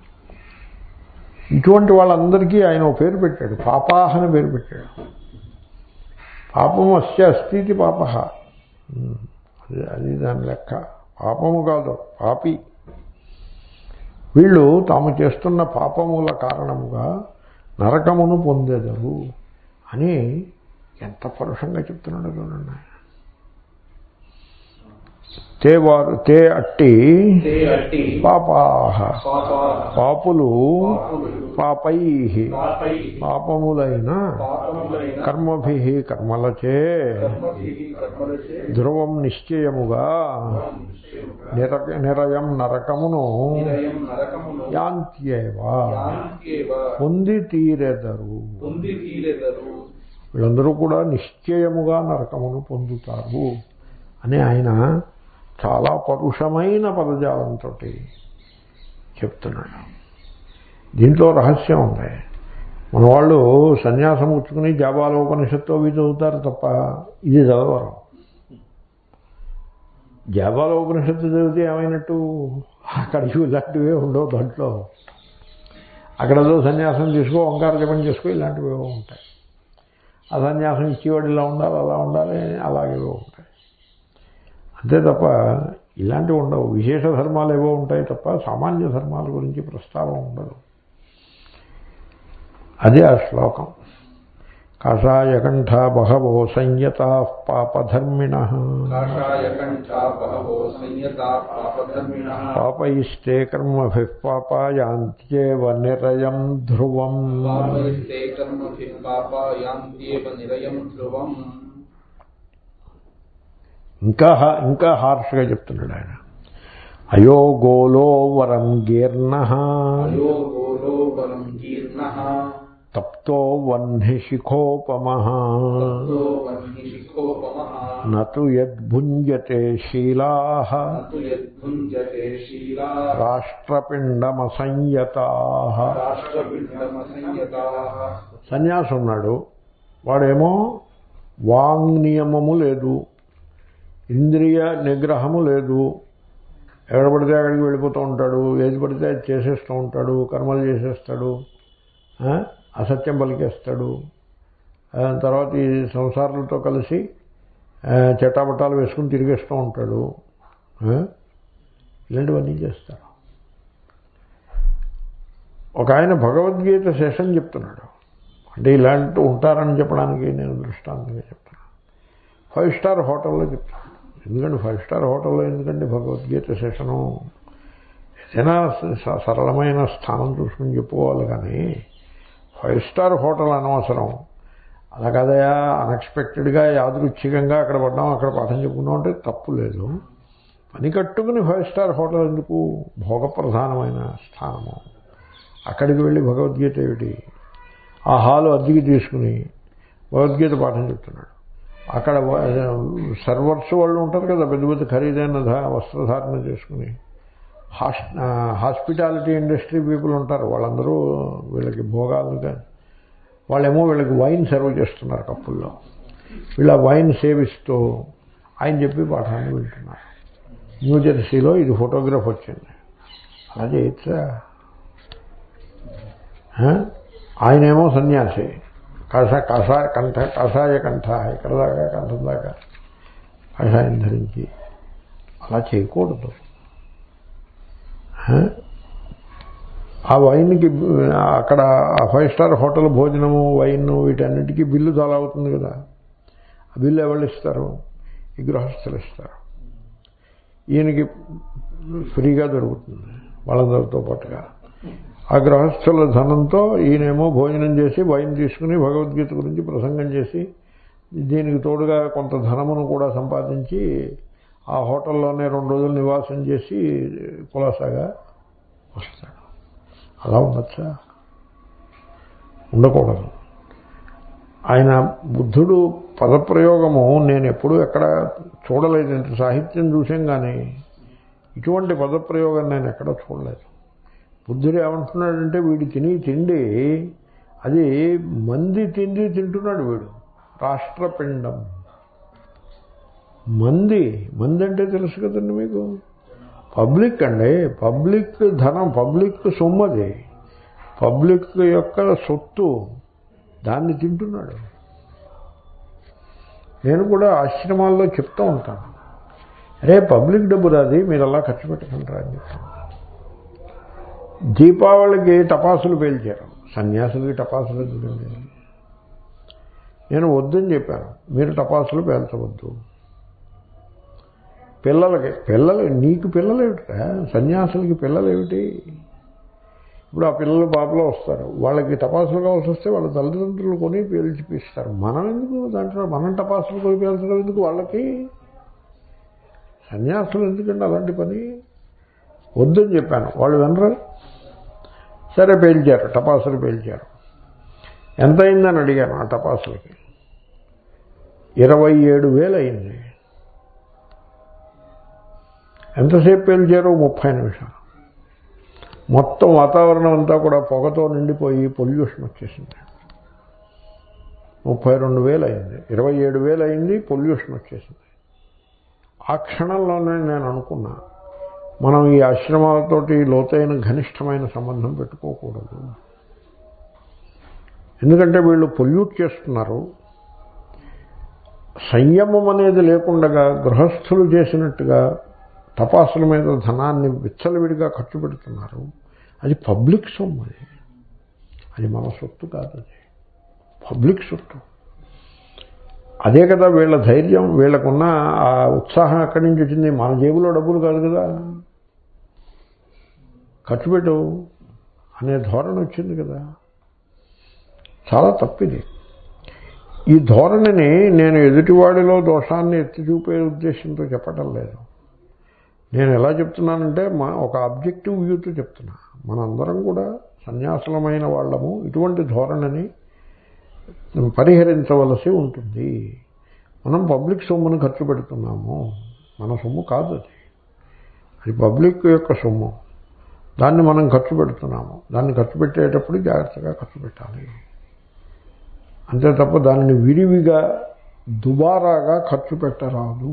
ఇటువంటి వాళ్ళందరికీ ఆయన ఓ పేరు పెట్టాడు పాపాహ అని పేరు పెట్టాడు పాపము అస్య అస్థితి పాప అది అది దాని లెక్క పాపము కాదు పాపి వీళ్ళు తాము చేస్తున్న పాపముల కారణముగా నరకమును పొందేదరు అని ఎంత పరుషంగా చెప్తున్నాడో చూడండి తే వారు తే అట్టి తే అట్టి పాపాహ పాప పాపులు పాపులు పాపై పాపై పాపములైన పాపములైన కర్మభి కర్మలచే కర్మభిః కర్మలచే ధ్రువం నిశ్చయముగా నిర నిరయం నరకమును నిరయం నరకమును యాంత్యేవ యాంత్యేవ పొంది తీరెదరు పొంది తీరెదరు వీళ్ళందరూ కూడా నిశ్చయముగా నరకమును పొందుతారు అని ఆయన చాలా పరుషమైన పదజాలంతో చెప్తున్నాడు దీంట్లో రహస్యం ఉంది మన వాళ్ళు సన్యాసం ఉచ్చుకుని జాబాల ఉపనిషత్తు అవి చదువుతారు తప్ప ఇది చదవరు జాబాల ఉపనిషత్తు చదివితే ఏమైనట్టు అక్కడికి ఇలాంటివే ఉండవు దాంట్లో అక్కడదో సన్యాసం తీసుకో ఓంకార జపం చేసుకో ఇలాంటివి ఏవో ఉంటాయి ఆ సన్యాసం ఇచ్చేవాడు ఇలా ఉండాలి అలా ఉండాలి అలాగే ఉంటాయి అంతే తప్ప ఇలాంటివి ఉండవు విశేష ధర్మాలు ఏవో ఉంటాయి తప్ప సామాన్య ధర్మాల గురించి ప్రస్తావం ఉండదు అదే ఆ శ్లోకం కాషాయకంఠ బహవో సంయత పాపధర్మిణ కాషాయ కంఠా బహవో సంయతా పాపధర్మిణః పాపయిస్తే కర్మభి పాపాయాంత్యేవ నిరయం ధ్రువం పాపయిస్తే కర్మభిః పాపాయాంత్యేవ నిరయం ధ్రువం ఇంకా హా- ఇంకా హార్ష్గా చెప్తున్నాడు ఆయన అయో గోలో వరం గీర్ణ అయో గోలో బలం జీర్ణః తప్తో వహ్ని శిఖోపమ తత్తో వహ్ని శిఖోపమః నతు యద్భుంజతే శీలా నతు యద్భుంజతే శీలా రాష్ట్రపిండమసంయతా రాష్ట్రపిండమసంయతాః సన్యాసి ఉన్నాడు వాడేమో వాంగ్ నియమము లేదు ఇంద్రియ నిగ్రహము లేదు ఎక్కడ పడితే అక్కడికి వెళ్ళిపోతూ ఉంటాడు ఏది పడితే అది చేసేస్తూ ఉంటాడు కర్మలు చేసేస్తాడు ఆ? అసత్యం పలికేస్తాడు ఆ, తర్వాత ఈ సంసారాలతో కలిసి ఆ, చటాపటాలు వేసుకుని తిరిగేస్తూ ఉంటాడు ఆ? ఇలాంటివన్నీ చేస్తాడు ఒక ఆయన భగవద్గీత సెషన్ చెప్తున్నాడు అంటే ఇలాంటి ఉంటారని చెప్పడానికి నేను దృష్టాంతంగా చెప్తున్నాను ఫైవ్ స్టార్ హోటల్లో చెప్తాను ఎందుకంటే ఫైవ్ స్టార్ హోటల్లో ఎందుకంటే భగవద్గీత సెషను ఏదైనా స- సరళమైన స్థానం చూసుకుని చెప్పుకోవాలి కానీ ఫైవ్ స్టార్ హోటల్ అనవసరం అలా కదయా అన్ఎక్స్పెక్టెడ్గా యాదృచ్ఛికంగా అక్కడ పడ్డాం అక్కడ పాఠం చెప్పుకున్నాం అంటే తప్పు లేదు పని కట్టుకుని ఫైవ్ స్టార్ హోటల్ ఎందుకు భోగప్రధానమైన స్థానము అక్కడికి వెళ్ళి భగవద్గీత ఏమిటి ఆ హాలు అద్దెకి తీసుకుని భగవద్గీత పాఠం చెప్తున్నాడు అక్కడ వ- సర్వర్స్ వాళ్ళు ఉంటారు కదా పెద్ద పెద్ద ఖరీదైన ధా- వస్త్రధారణ చేసుకుని హాస్ హాస్పిటాలిటీ ఇండస్ట్రీ పీపుల్ ఉంటారు వాళ్ళందరూ వీళ్ళకి భోగాలు కానీ వాళ్ళేమో వీళ్ళకి వైన్ సర్వ్ చేస్తున్నారు కప్పుల్లో వీళ్ళ వైన్ సేవిస్తూ ఆయన చెప్పి పాఠాన్ని వింటున్నారు న్యూ జెర్సీలో ఇది ఫోటోగ్రాఫ్ వచ్చింది అలా చేయొచ్చా ఆ? ఆయనేమో సన్యాసి కష కషా కంఠ కషాయ కంఠ ఇక్కడ దాకా కంఠం దాకా కషాయం ధరించి అలా చేయకూడదు ఆ? ఆ వైన్కి అక్కడ ఆ ఫైవ్ స్టార్ హోటల్ భోజనము వైన్ వీటన్నిటికీ బిల్లు చాలా అవుతుంది కదా ఆ బిల్లు ఎవరు ఇస్తారు ఈ గృహస్థులు ఇస్తారు ఈయనకి ఫ్రీగా దొరుకుతుంది వాళ్ళందరితో పాటుగా ఆ గృహస్థుల ధనంతో ఈయనేమో భోజనం చేసి వైన్ తీసుకుని భగవద్గీత గురించి ప్రసంగం చేసి దీనికి తోడుగా కొంత ధనమును కూడా సంపాదించి ఆ హోటల్లోనే రెండు రోజులు నివాసం చేసి కులాసాగా వస్తాడు అలా ఉండొచ్చా ఉండకూడదు ఆయన బుద్ధుడు పదప్రయోగము నేను ఎప్పుడూ ఎక్కడ చూడలేదు ఇంత సాహిత్యం చూసాం కానీ ఇటువంటి పదప్రయోగం నేను ఎక్కడ చూడలేదు బుద్ధుడు ఏమంటున్నాడంటే వీడు తిని తిండి అది మంది తిండి తింటున్నాడు వీడు రాష్ట్రపిండం మంది మంది అంటే తెలుసు కదండి మీకు పబ్లిక్ అండి పబ్లిక్ ధనం పబ్లిక్ సొమ్మది పబ్లిక్ యొక్క సొత్తు దాన్ని తింటున్నాడు నేను కూడా ఆశ్రమాల్లో చెప్తూ ఉంటాను అరే పబ్లిక్ డబ్బు రాది మీరు అలా ఖర్చు పెట్టకంటారా అని చెప్తాను దీపావళికి టపాసులు పేల్చారు సన్యాసులకి టపాసులు ఎందుకండి నేను వద్దని చెప్పాను మీరు టపాసులు పేల్చవద్దు పిల్లలకి పిల్లలు నీకు పిల్లలు ఏమిటా సన్యాసులకి పిల్లలు ఏమిటి ఇప్పుడు ఆ పిల్లలు పాపలో వస్తారు వాళ్ళకి టపాసులు కావాల్సి వస్తే వాళ్ళ తల్లిదండ్రులు కొని పీల్చిపిస్తారు మనం ఎందుకు దాంట్లో మనం టపాసులు కొని పీల్చడం ఎందుకు వాళ్ళకి సన్యాసులు ఎందుకండి అలాంటి పని వద్దని చెప్పాను వాళ్ళు వినరు సరే పేల్చారు టపాసులు పేల్చారు ఎంత అయిందని అడిగాను ఆ టపాసులకి ఇరవై ఏడు వేలు అయింది ఎంతసేపు పేల్చారు ముప్పై నిమిషాలు మొత్తం వాతావరణం అంతా కూడా పొగతో నిండిపోయి పొల్యూషన్ వచ్చేసింది ముప్పై రెండు వేలు అయింది ఇరవై ఏడు వేలు అయింది పొల్యూషన్ వచ్చేసింది ఆ క్షణంలోనే నేను అనుకున్నా మనం ఈ ఆశ్రమాలతోటి లోతైన ఘనిష్టమైన సంబంధం పెట్టుకోకూడదు ఎందుకంటే వీళ్ళు పొల్యూట్ చేస్తున్నారు సంయమం అనేది లేకుండగా గృహస్థులు చేసినట్టుగా తపాసుల మీద ధనాన్ని విచ్చలవిడిగా ఖర్చు పెడుతున్నారు అది పబ్లిక్ సొమ్ము అది అది మన సొత్తు కాదు అది పబ్లిక్ సొత్తు అదే కదా వీళ్ళ ధైర్యం వీళ్ళకున్న ఆ ఉత్సాహం ఎక్కడి నుంచి వచ్చింది మన జేబులో డబ్బులు కాదు కదా ఖర్చు పెట్టు అనే ధోరణి వచ్చింది కదా చాలా తప్పిది ఈ ధోరణిని నేను ఎదుటివాడిలో దోషాన్ని ఎత్తి చూపే ఉద్దేశంతో చెప్పటం లేదు నేను ఎలా చెప్తున్నానంటే మా ఒక ఆబ్జెక్టివ్ వ్యూతో చెప్తున్నా మనందరం కూడా సన్యాసులమైన వాళ్ళము ఇటువంటి ధోరణిని పరిహరించవలసి ఉంటుంది మనం పబ్లిక్ సొమ్మును ఖర్చు పెడుతున్నాము మన సొమ్ము కాదు అది అది పబ్లిక్ యొక్క సొమ్ము దాన్ని మనం ఖర్చు పెడుతున్నాము దాన్ని ఖర్చు పెట్టేటప్పుడు జాగ్రత్తగా ఖర్చు పెట్టాలి అంతే తప్ప దానిని విరివిగా దుబారాగా ఖర్చు పెట్టరాదు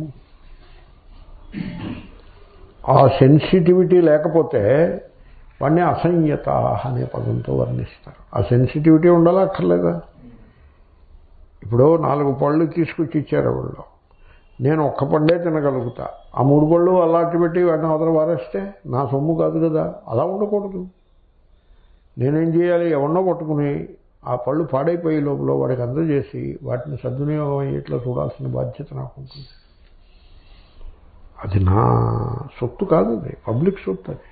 ఆ సెన్సిటివిటీ లేకపోతే వాడిని అసంయత అనే పదంతో వర్ణిస్తారు ఆ సెన్సిటివిటీ ఉండాలా అక్కర్లేదా ఇప్పుడు నాలుగు పళ్ళు తీసుకొచ్చి ఇచ్చారు వాళ్ళు నేను ఒక్క పండే తినగలుగుతా ఆ మూడు పళ్ళు అలాంటి పెట్టి వాటిని అవతల వారేస్తే నా సొమ్ము కాదు కదా అలా ఉండకూడదు నేనేం చేయాలి ఎవరినో పట్టుకుని ఆ పళ్ళు పాడైపోయే లోపల వాడికి అందజేసి వాటిని సద్వినియోగం అయ్యేట్లా చూడాల్సిన బాధ్యత నాకు ఉంటుంది అది నా సొత్తు కాదు అది పబ్లిక్ సొత్తు అది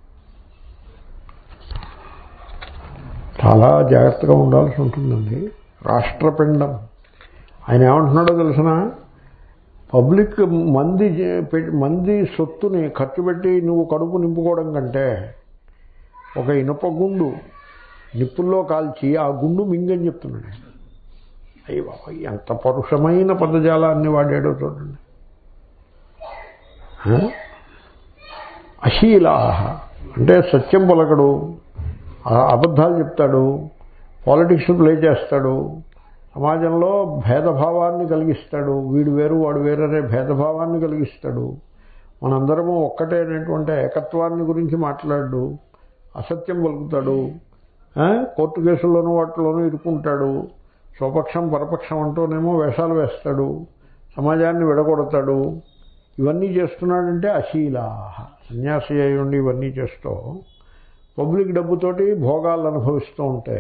చాలా జాగ్రత్తగా ఉండాల్సి ఉంటుందండి రాష్ట్రపిండం ఆయన ఏమంటున్నాడో తెలిసిన పబ్లిక్ మంది మంది సొత్తుని ఖర్చు పెట్టి నువ్వు కడుపు నింపుకోవడం కంటే ఒక ఇనుప గుండు నిప్పుల్లో కాల్చి ఆ గుండు మింగని చెప్తున్నాడు అయ్యి బాబా ఎంత పరుషమైన పదజాలాన్ని వాడాడో చూడండి అశీలాహ అంటే సత్యం పలకడు అబద్ధాలు చెప్తాడు పాలిటిక్స్ ప్లే చేస్తాడు సమాజంలో భేదభావాన్ని కలిగిస్తాడు వీడు వేరు వాడు వేరనే భేదభావాన్ని కలిగిస్తాడు మనందరము ఒక్కటే అనేటువంటి ఏకత్వాన్ని గురించి మాట్లాడు అసత్యం పలుకుతాడు కోర్టు కేసుల్లోనూ వాటిలోనూ ఇరుక్కుంటాడు స్వపక్షం పరపక్షం అంటూనేమో వేషాలు వేస్తాడు సమాజాన్ని విడగొడతాడు ఇవన్నీ చేస్తున్నాడంటే అశీలా సన్యాసి అయి ఉండి ఇవన్నీ చేస్తూ పబ్లిక్ డబ్బుతోటి భోగాలు అనుభవిస్తూ ఉంటే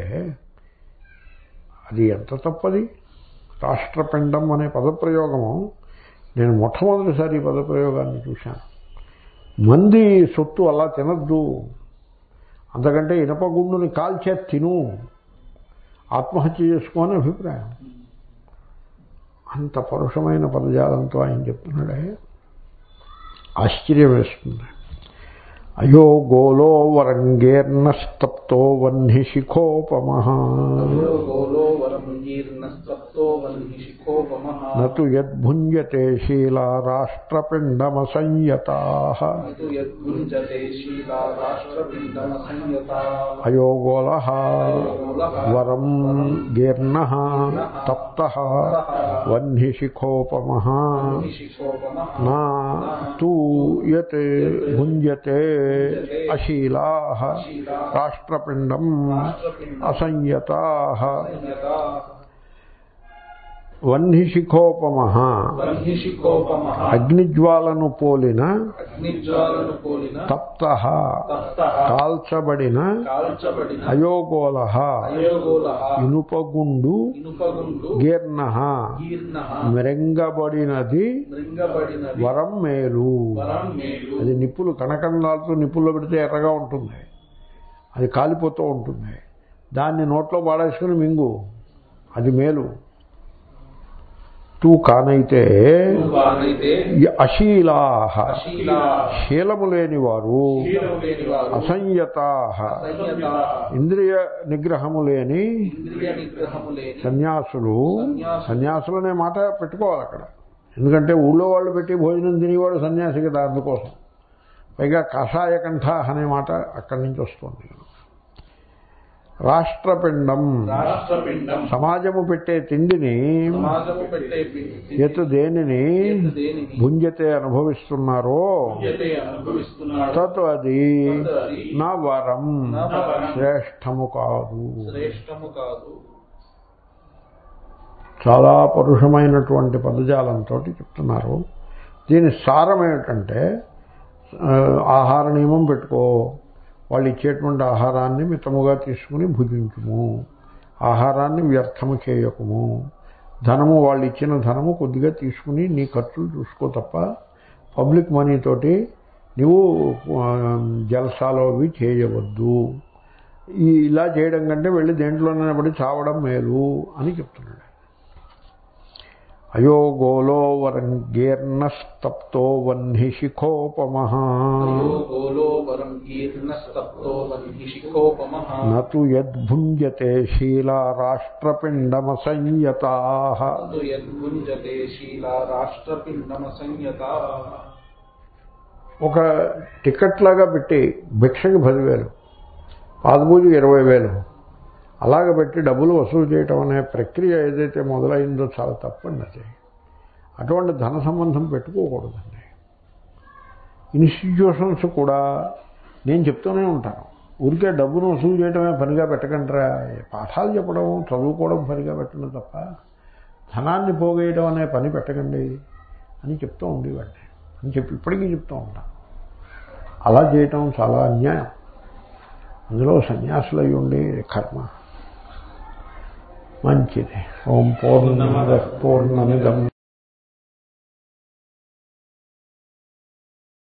అది ఎంత తప్పది రాష్ట్రపిండం అనే పదప్రయోగము నేను మొట్టమొదటిసారి ఈ పదప్రయోగాన్ని చూశాను మంది సొత్తు అలా తినద్దు అంతకంటే ఇనప గుండుని కాల్చే తిను ఆత్మహత్య చేసుకోని అభిప్రాయం అంత పరుషమైన పదజాలంతో ఆయన చెప్తున్నాడే ఆశ్చర్యం వేస్తుంది అయో గోలో వరంగేర్నస్తప్తో వహ్ని శిఖోపమ గోలో వరం జీర్ణస్తప్తో వన్హి శిఖోపమః నతు యద్భుంజతే శీలా రాష్ట్రపిండమసంయతా నతు యద్భుంజతే శీలా రాష్ట్రపిండమ సంయతా అయో గోల వరం గీర్ణ తప్త వహ్ని శిఖోపమ వన్హి శిఖోపమః నా తూ యత్ భుంజతే అశీలా రాష్ట్రపిండం రాష్ట్రపిండ అసంయతా సంయతా వన్హిశిఖోపమ బర్హిషికోపమ అగ్నిజ్వాలను పోలిన అగ్నిజ్వాలను పోలిన తప్త తప్త కాల్చబడిన కాల్చబడిన అయోగోల అయోగోల ఇనుపగుండు ఇనుపగుండు గీర్ణ కీర్ణ మృంగబడినది మృంగబడినది వరం మేలు వరం మేలు అది నిప్పులు కనకండాలతో నిప్పుల్లో పెడితే ఎర్రగా ఉంటుంది అది కాలిపోతూ ఉంటుంది దాన్ని నోట్లో పాడేసుకుని మింగు అది మేలు తూ కానైతే వారైతే ఈ అశీలాహ అశీలా శీలము లేని వారు శీలము లేని వారు అసంయతాహ సంయత ఇంద్రియ నిగ్రహము లేని ఇంద్రియ నిగ్రహము లేని సన్యాసులు సన్యాసులు అనే మాట పెట్టుకోవాలి అక్కడ ఎందుకంటే ఊళ్ళో వాళ్ళు పెట్టి భోజనం తినేవాడు సన్యాసి కదా అందుకోసం పైగా కషాయ కంఠ అనే మాట అక్కడి నుంచి వస్తుంది రాష్ట్రపిండం రాష్ట్రపిండం సమాజము పెట్టే తిండిని సమాజము పెట్టే పిండి ఎతు దేనిని దేనిని భుంజతే అనుభవిస్తున్నారో పూజ్యతే అనుభవిస్తున్నాడు తత్ అది అది నా వరం నా వరం. శ్రేష్టము కాదు శ్రేష్టము కాదు చాలా పరుషమైనటువంటి పదజాలంతో చెప్తున్నారు దీని సారం ఏమిటంటే ఆ, ఆహార నియమం పెట్టుకో వాళ్ళు ఇచ్చేటువంటి ఆహారాన్ని మితముగా తీసుకుని భుజించుము ఆహారాన్ని వ్యర్థము చేయకము ధనము వాళ్ళు ఇచ్చిన ధనము కొద్దిగా తీసుకుని నీ ఖర్చులు చూసుకో తప్ప పబ్లిక్ మనీతోటి నువ్వు ఆ, జల్సాలో అవి చేయవద్దు ఈ ఇలా చేయడం కంటే వెళ్ళి దేంట్లోనే పడి చావడం మేలు అని చెప్తున్నాడు అయోగోలో వరంగీర్ణస్తప్తో వహ్ని శిఖోపమ అయో గోలో వరం కీర్ణస్తప్తో వన్హిషికోపమః నతు యద్భుంజతే శీలా రాష్ట్రపిండమ సంయతా తదు యద్భుంజతే శీలా రాష్ట్రపిండమ సంయత ఒక టికెట్ లాగా పెట్టి భిక్షకి పదివేలు పాదపూజకి ఇరవై వేలు అలాగ పెట్టి డబ్బులు వసూలు చేయటం అనే ప్రక్రియ ఏదైతే మొదలైందో చాలా తప్పండి అది అటువంటి ధన సంబంధం పెట్టుకోకూడదండి ఇన్స్టిట్యూషన్స్ కూడా నేను చెప్తూనే ఉంటాను ఊరికే డబ్బును వసూలు చేయడమే పనిగా పెట్టకంటారా పాఠాలు చెప్పడం చదువుకోవడం పనిగా పెట్టడం తప్ప ధనాన్ని పోగేయడం అనే పని పెట్టకండి అని చెప్తూ ఉండేవాడిని అని చెప్పి ఇప్పటికీ చెప్తూ ఉంటాను అలా చేయటం చాలా అన్యాయం అందులో సన్యాసులు అయి ఉండి కర్మ మంచిది ఓం పూర్ణమద పూర్ణమిదం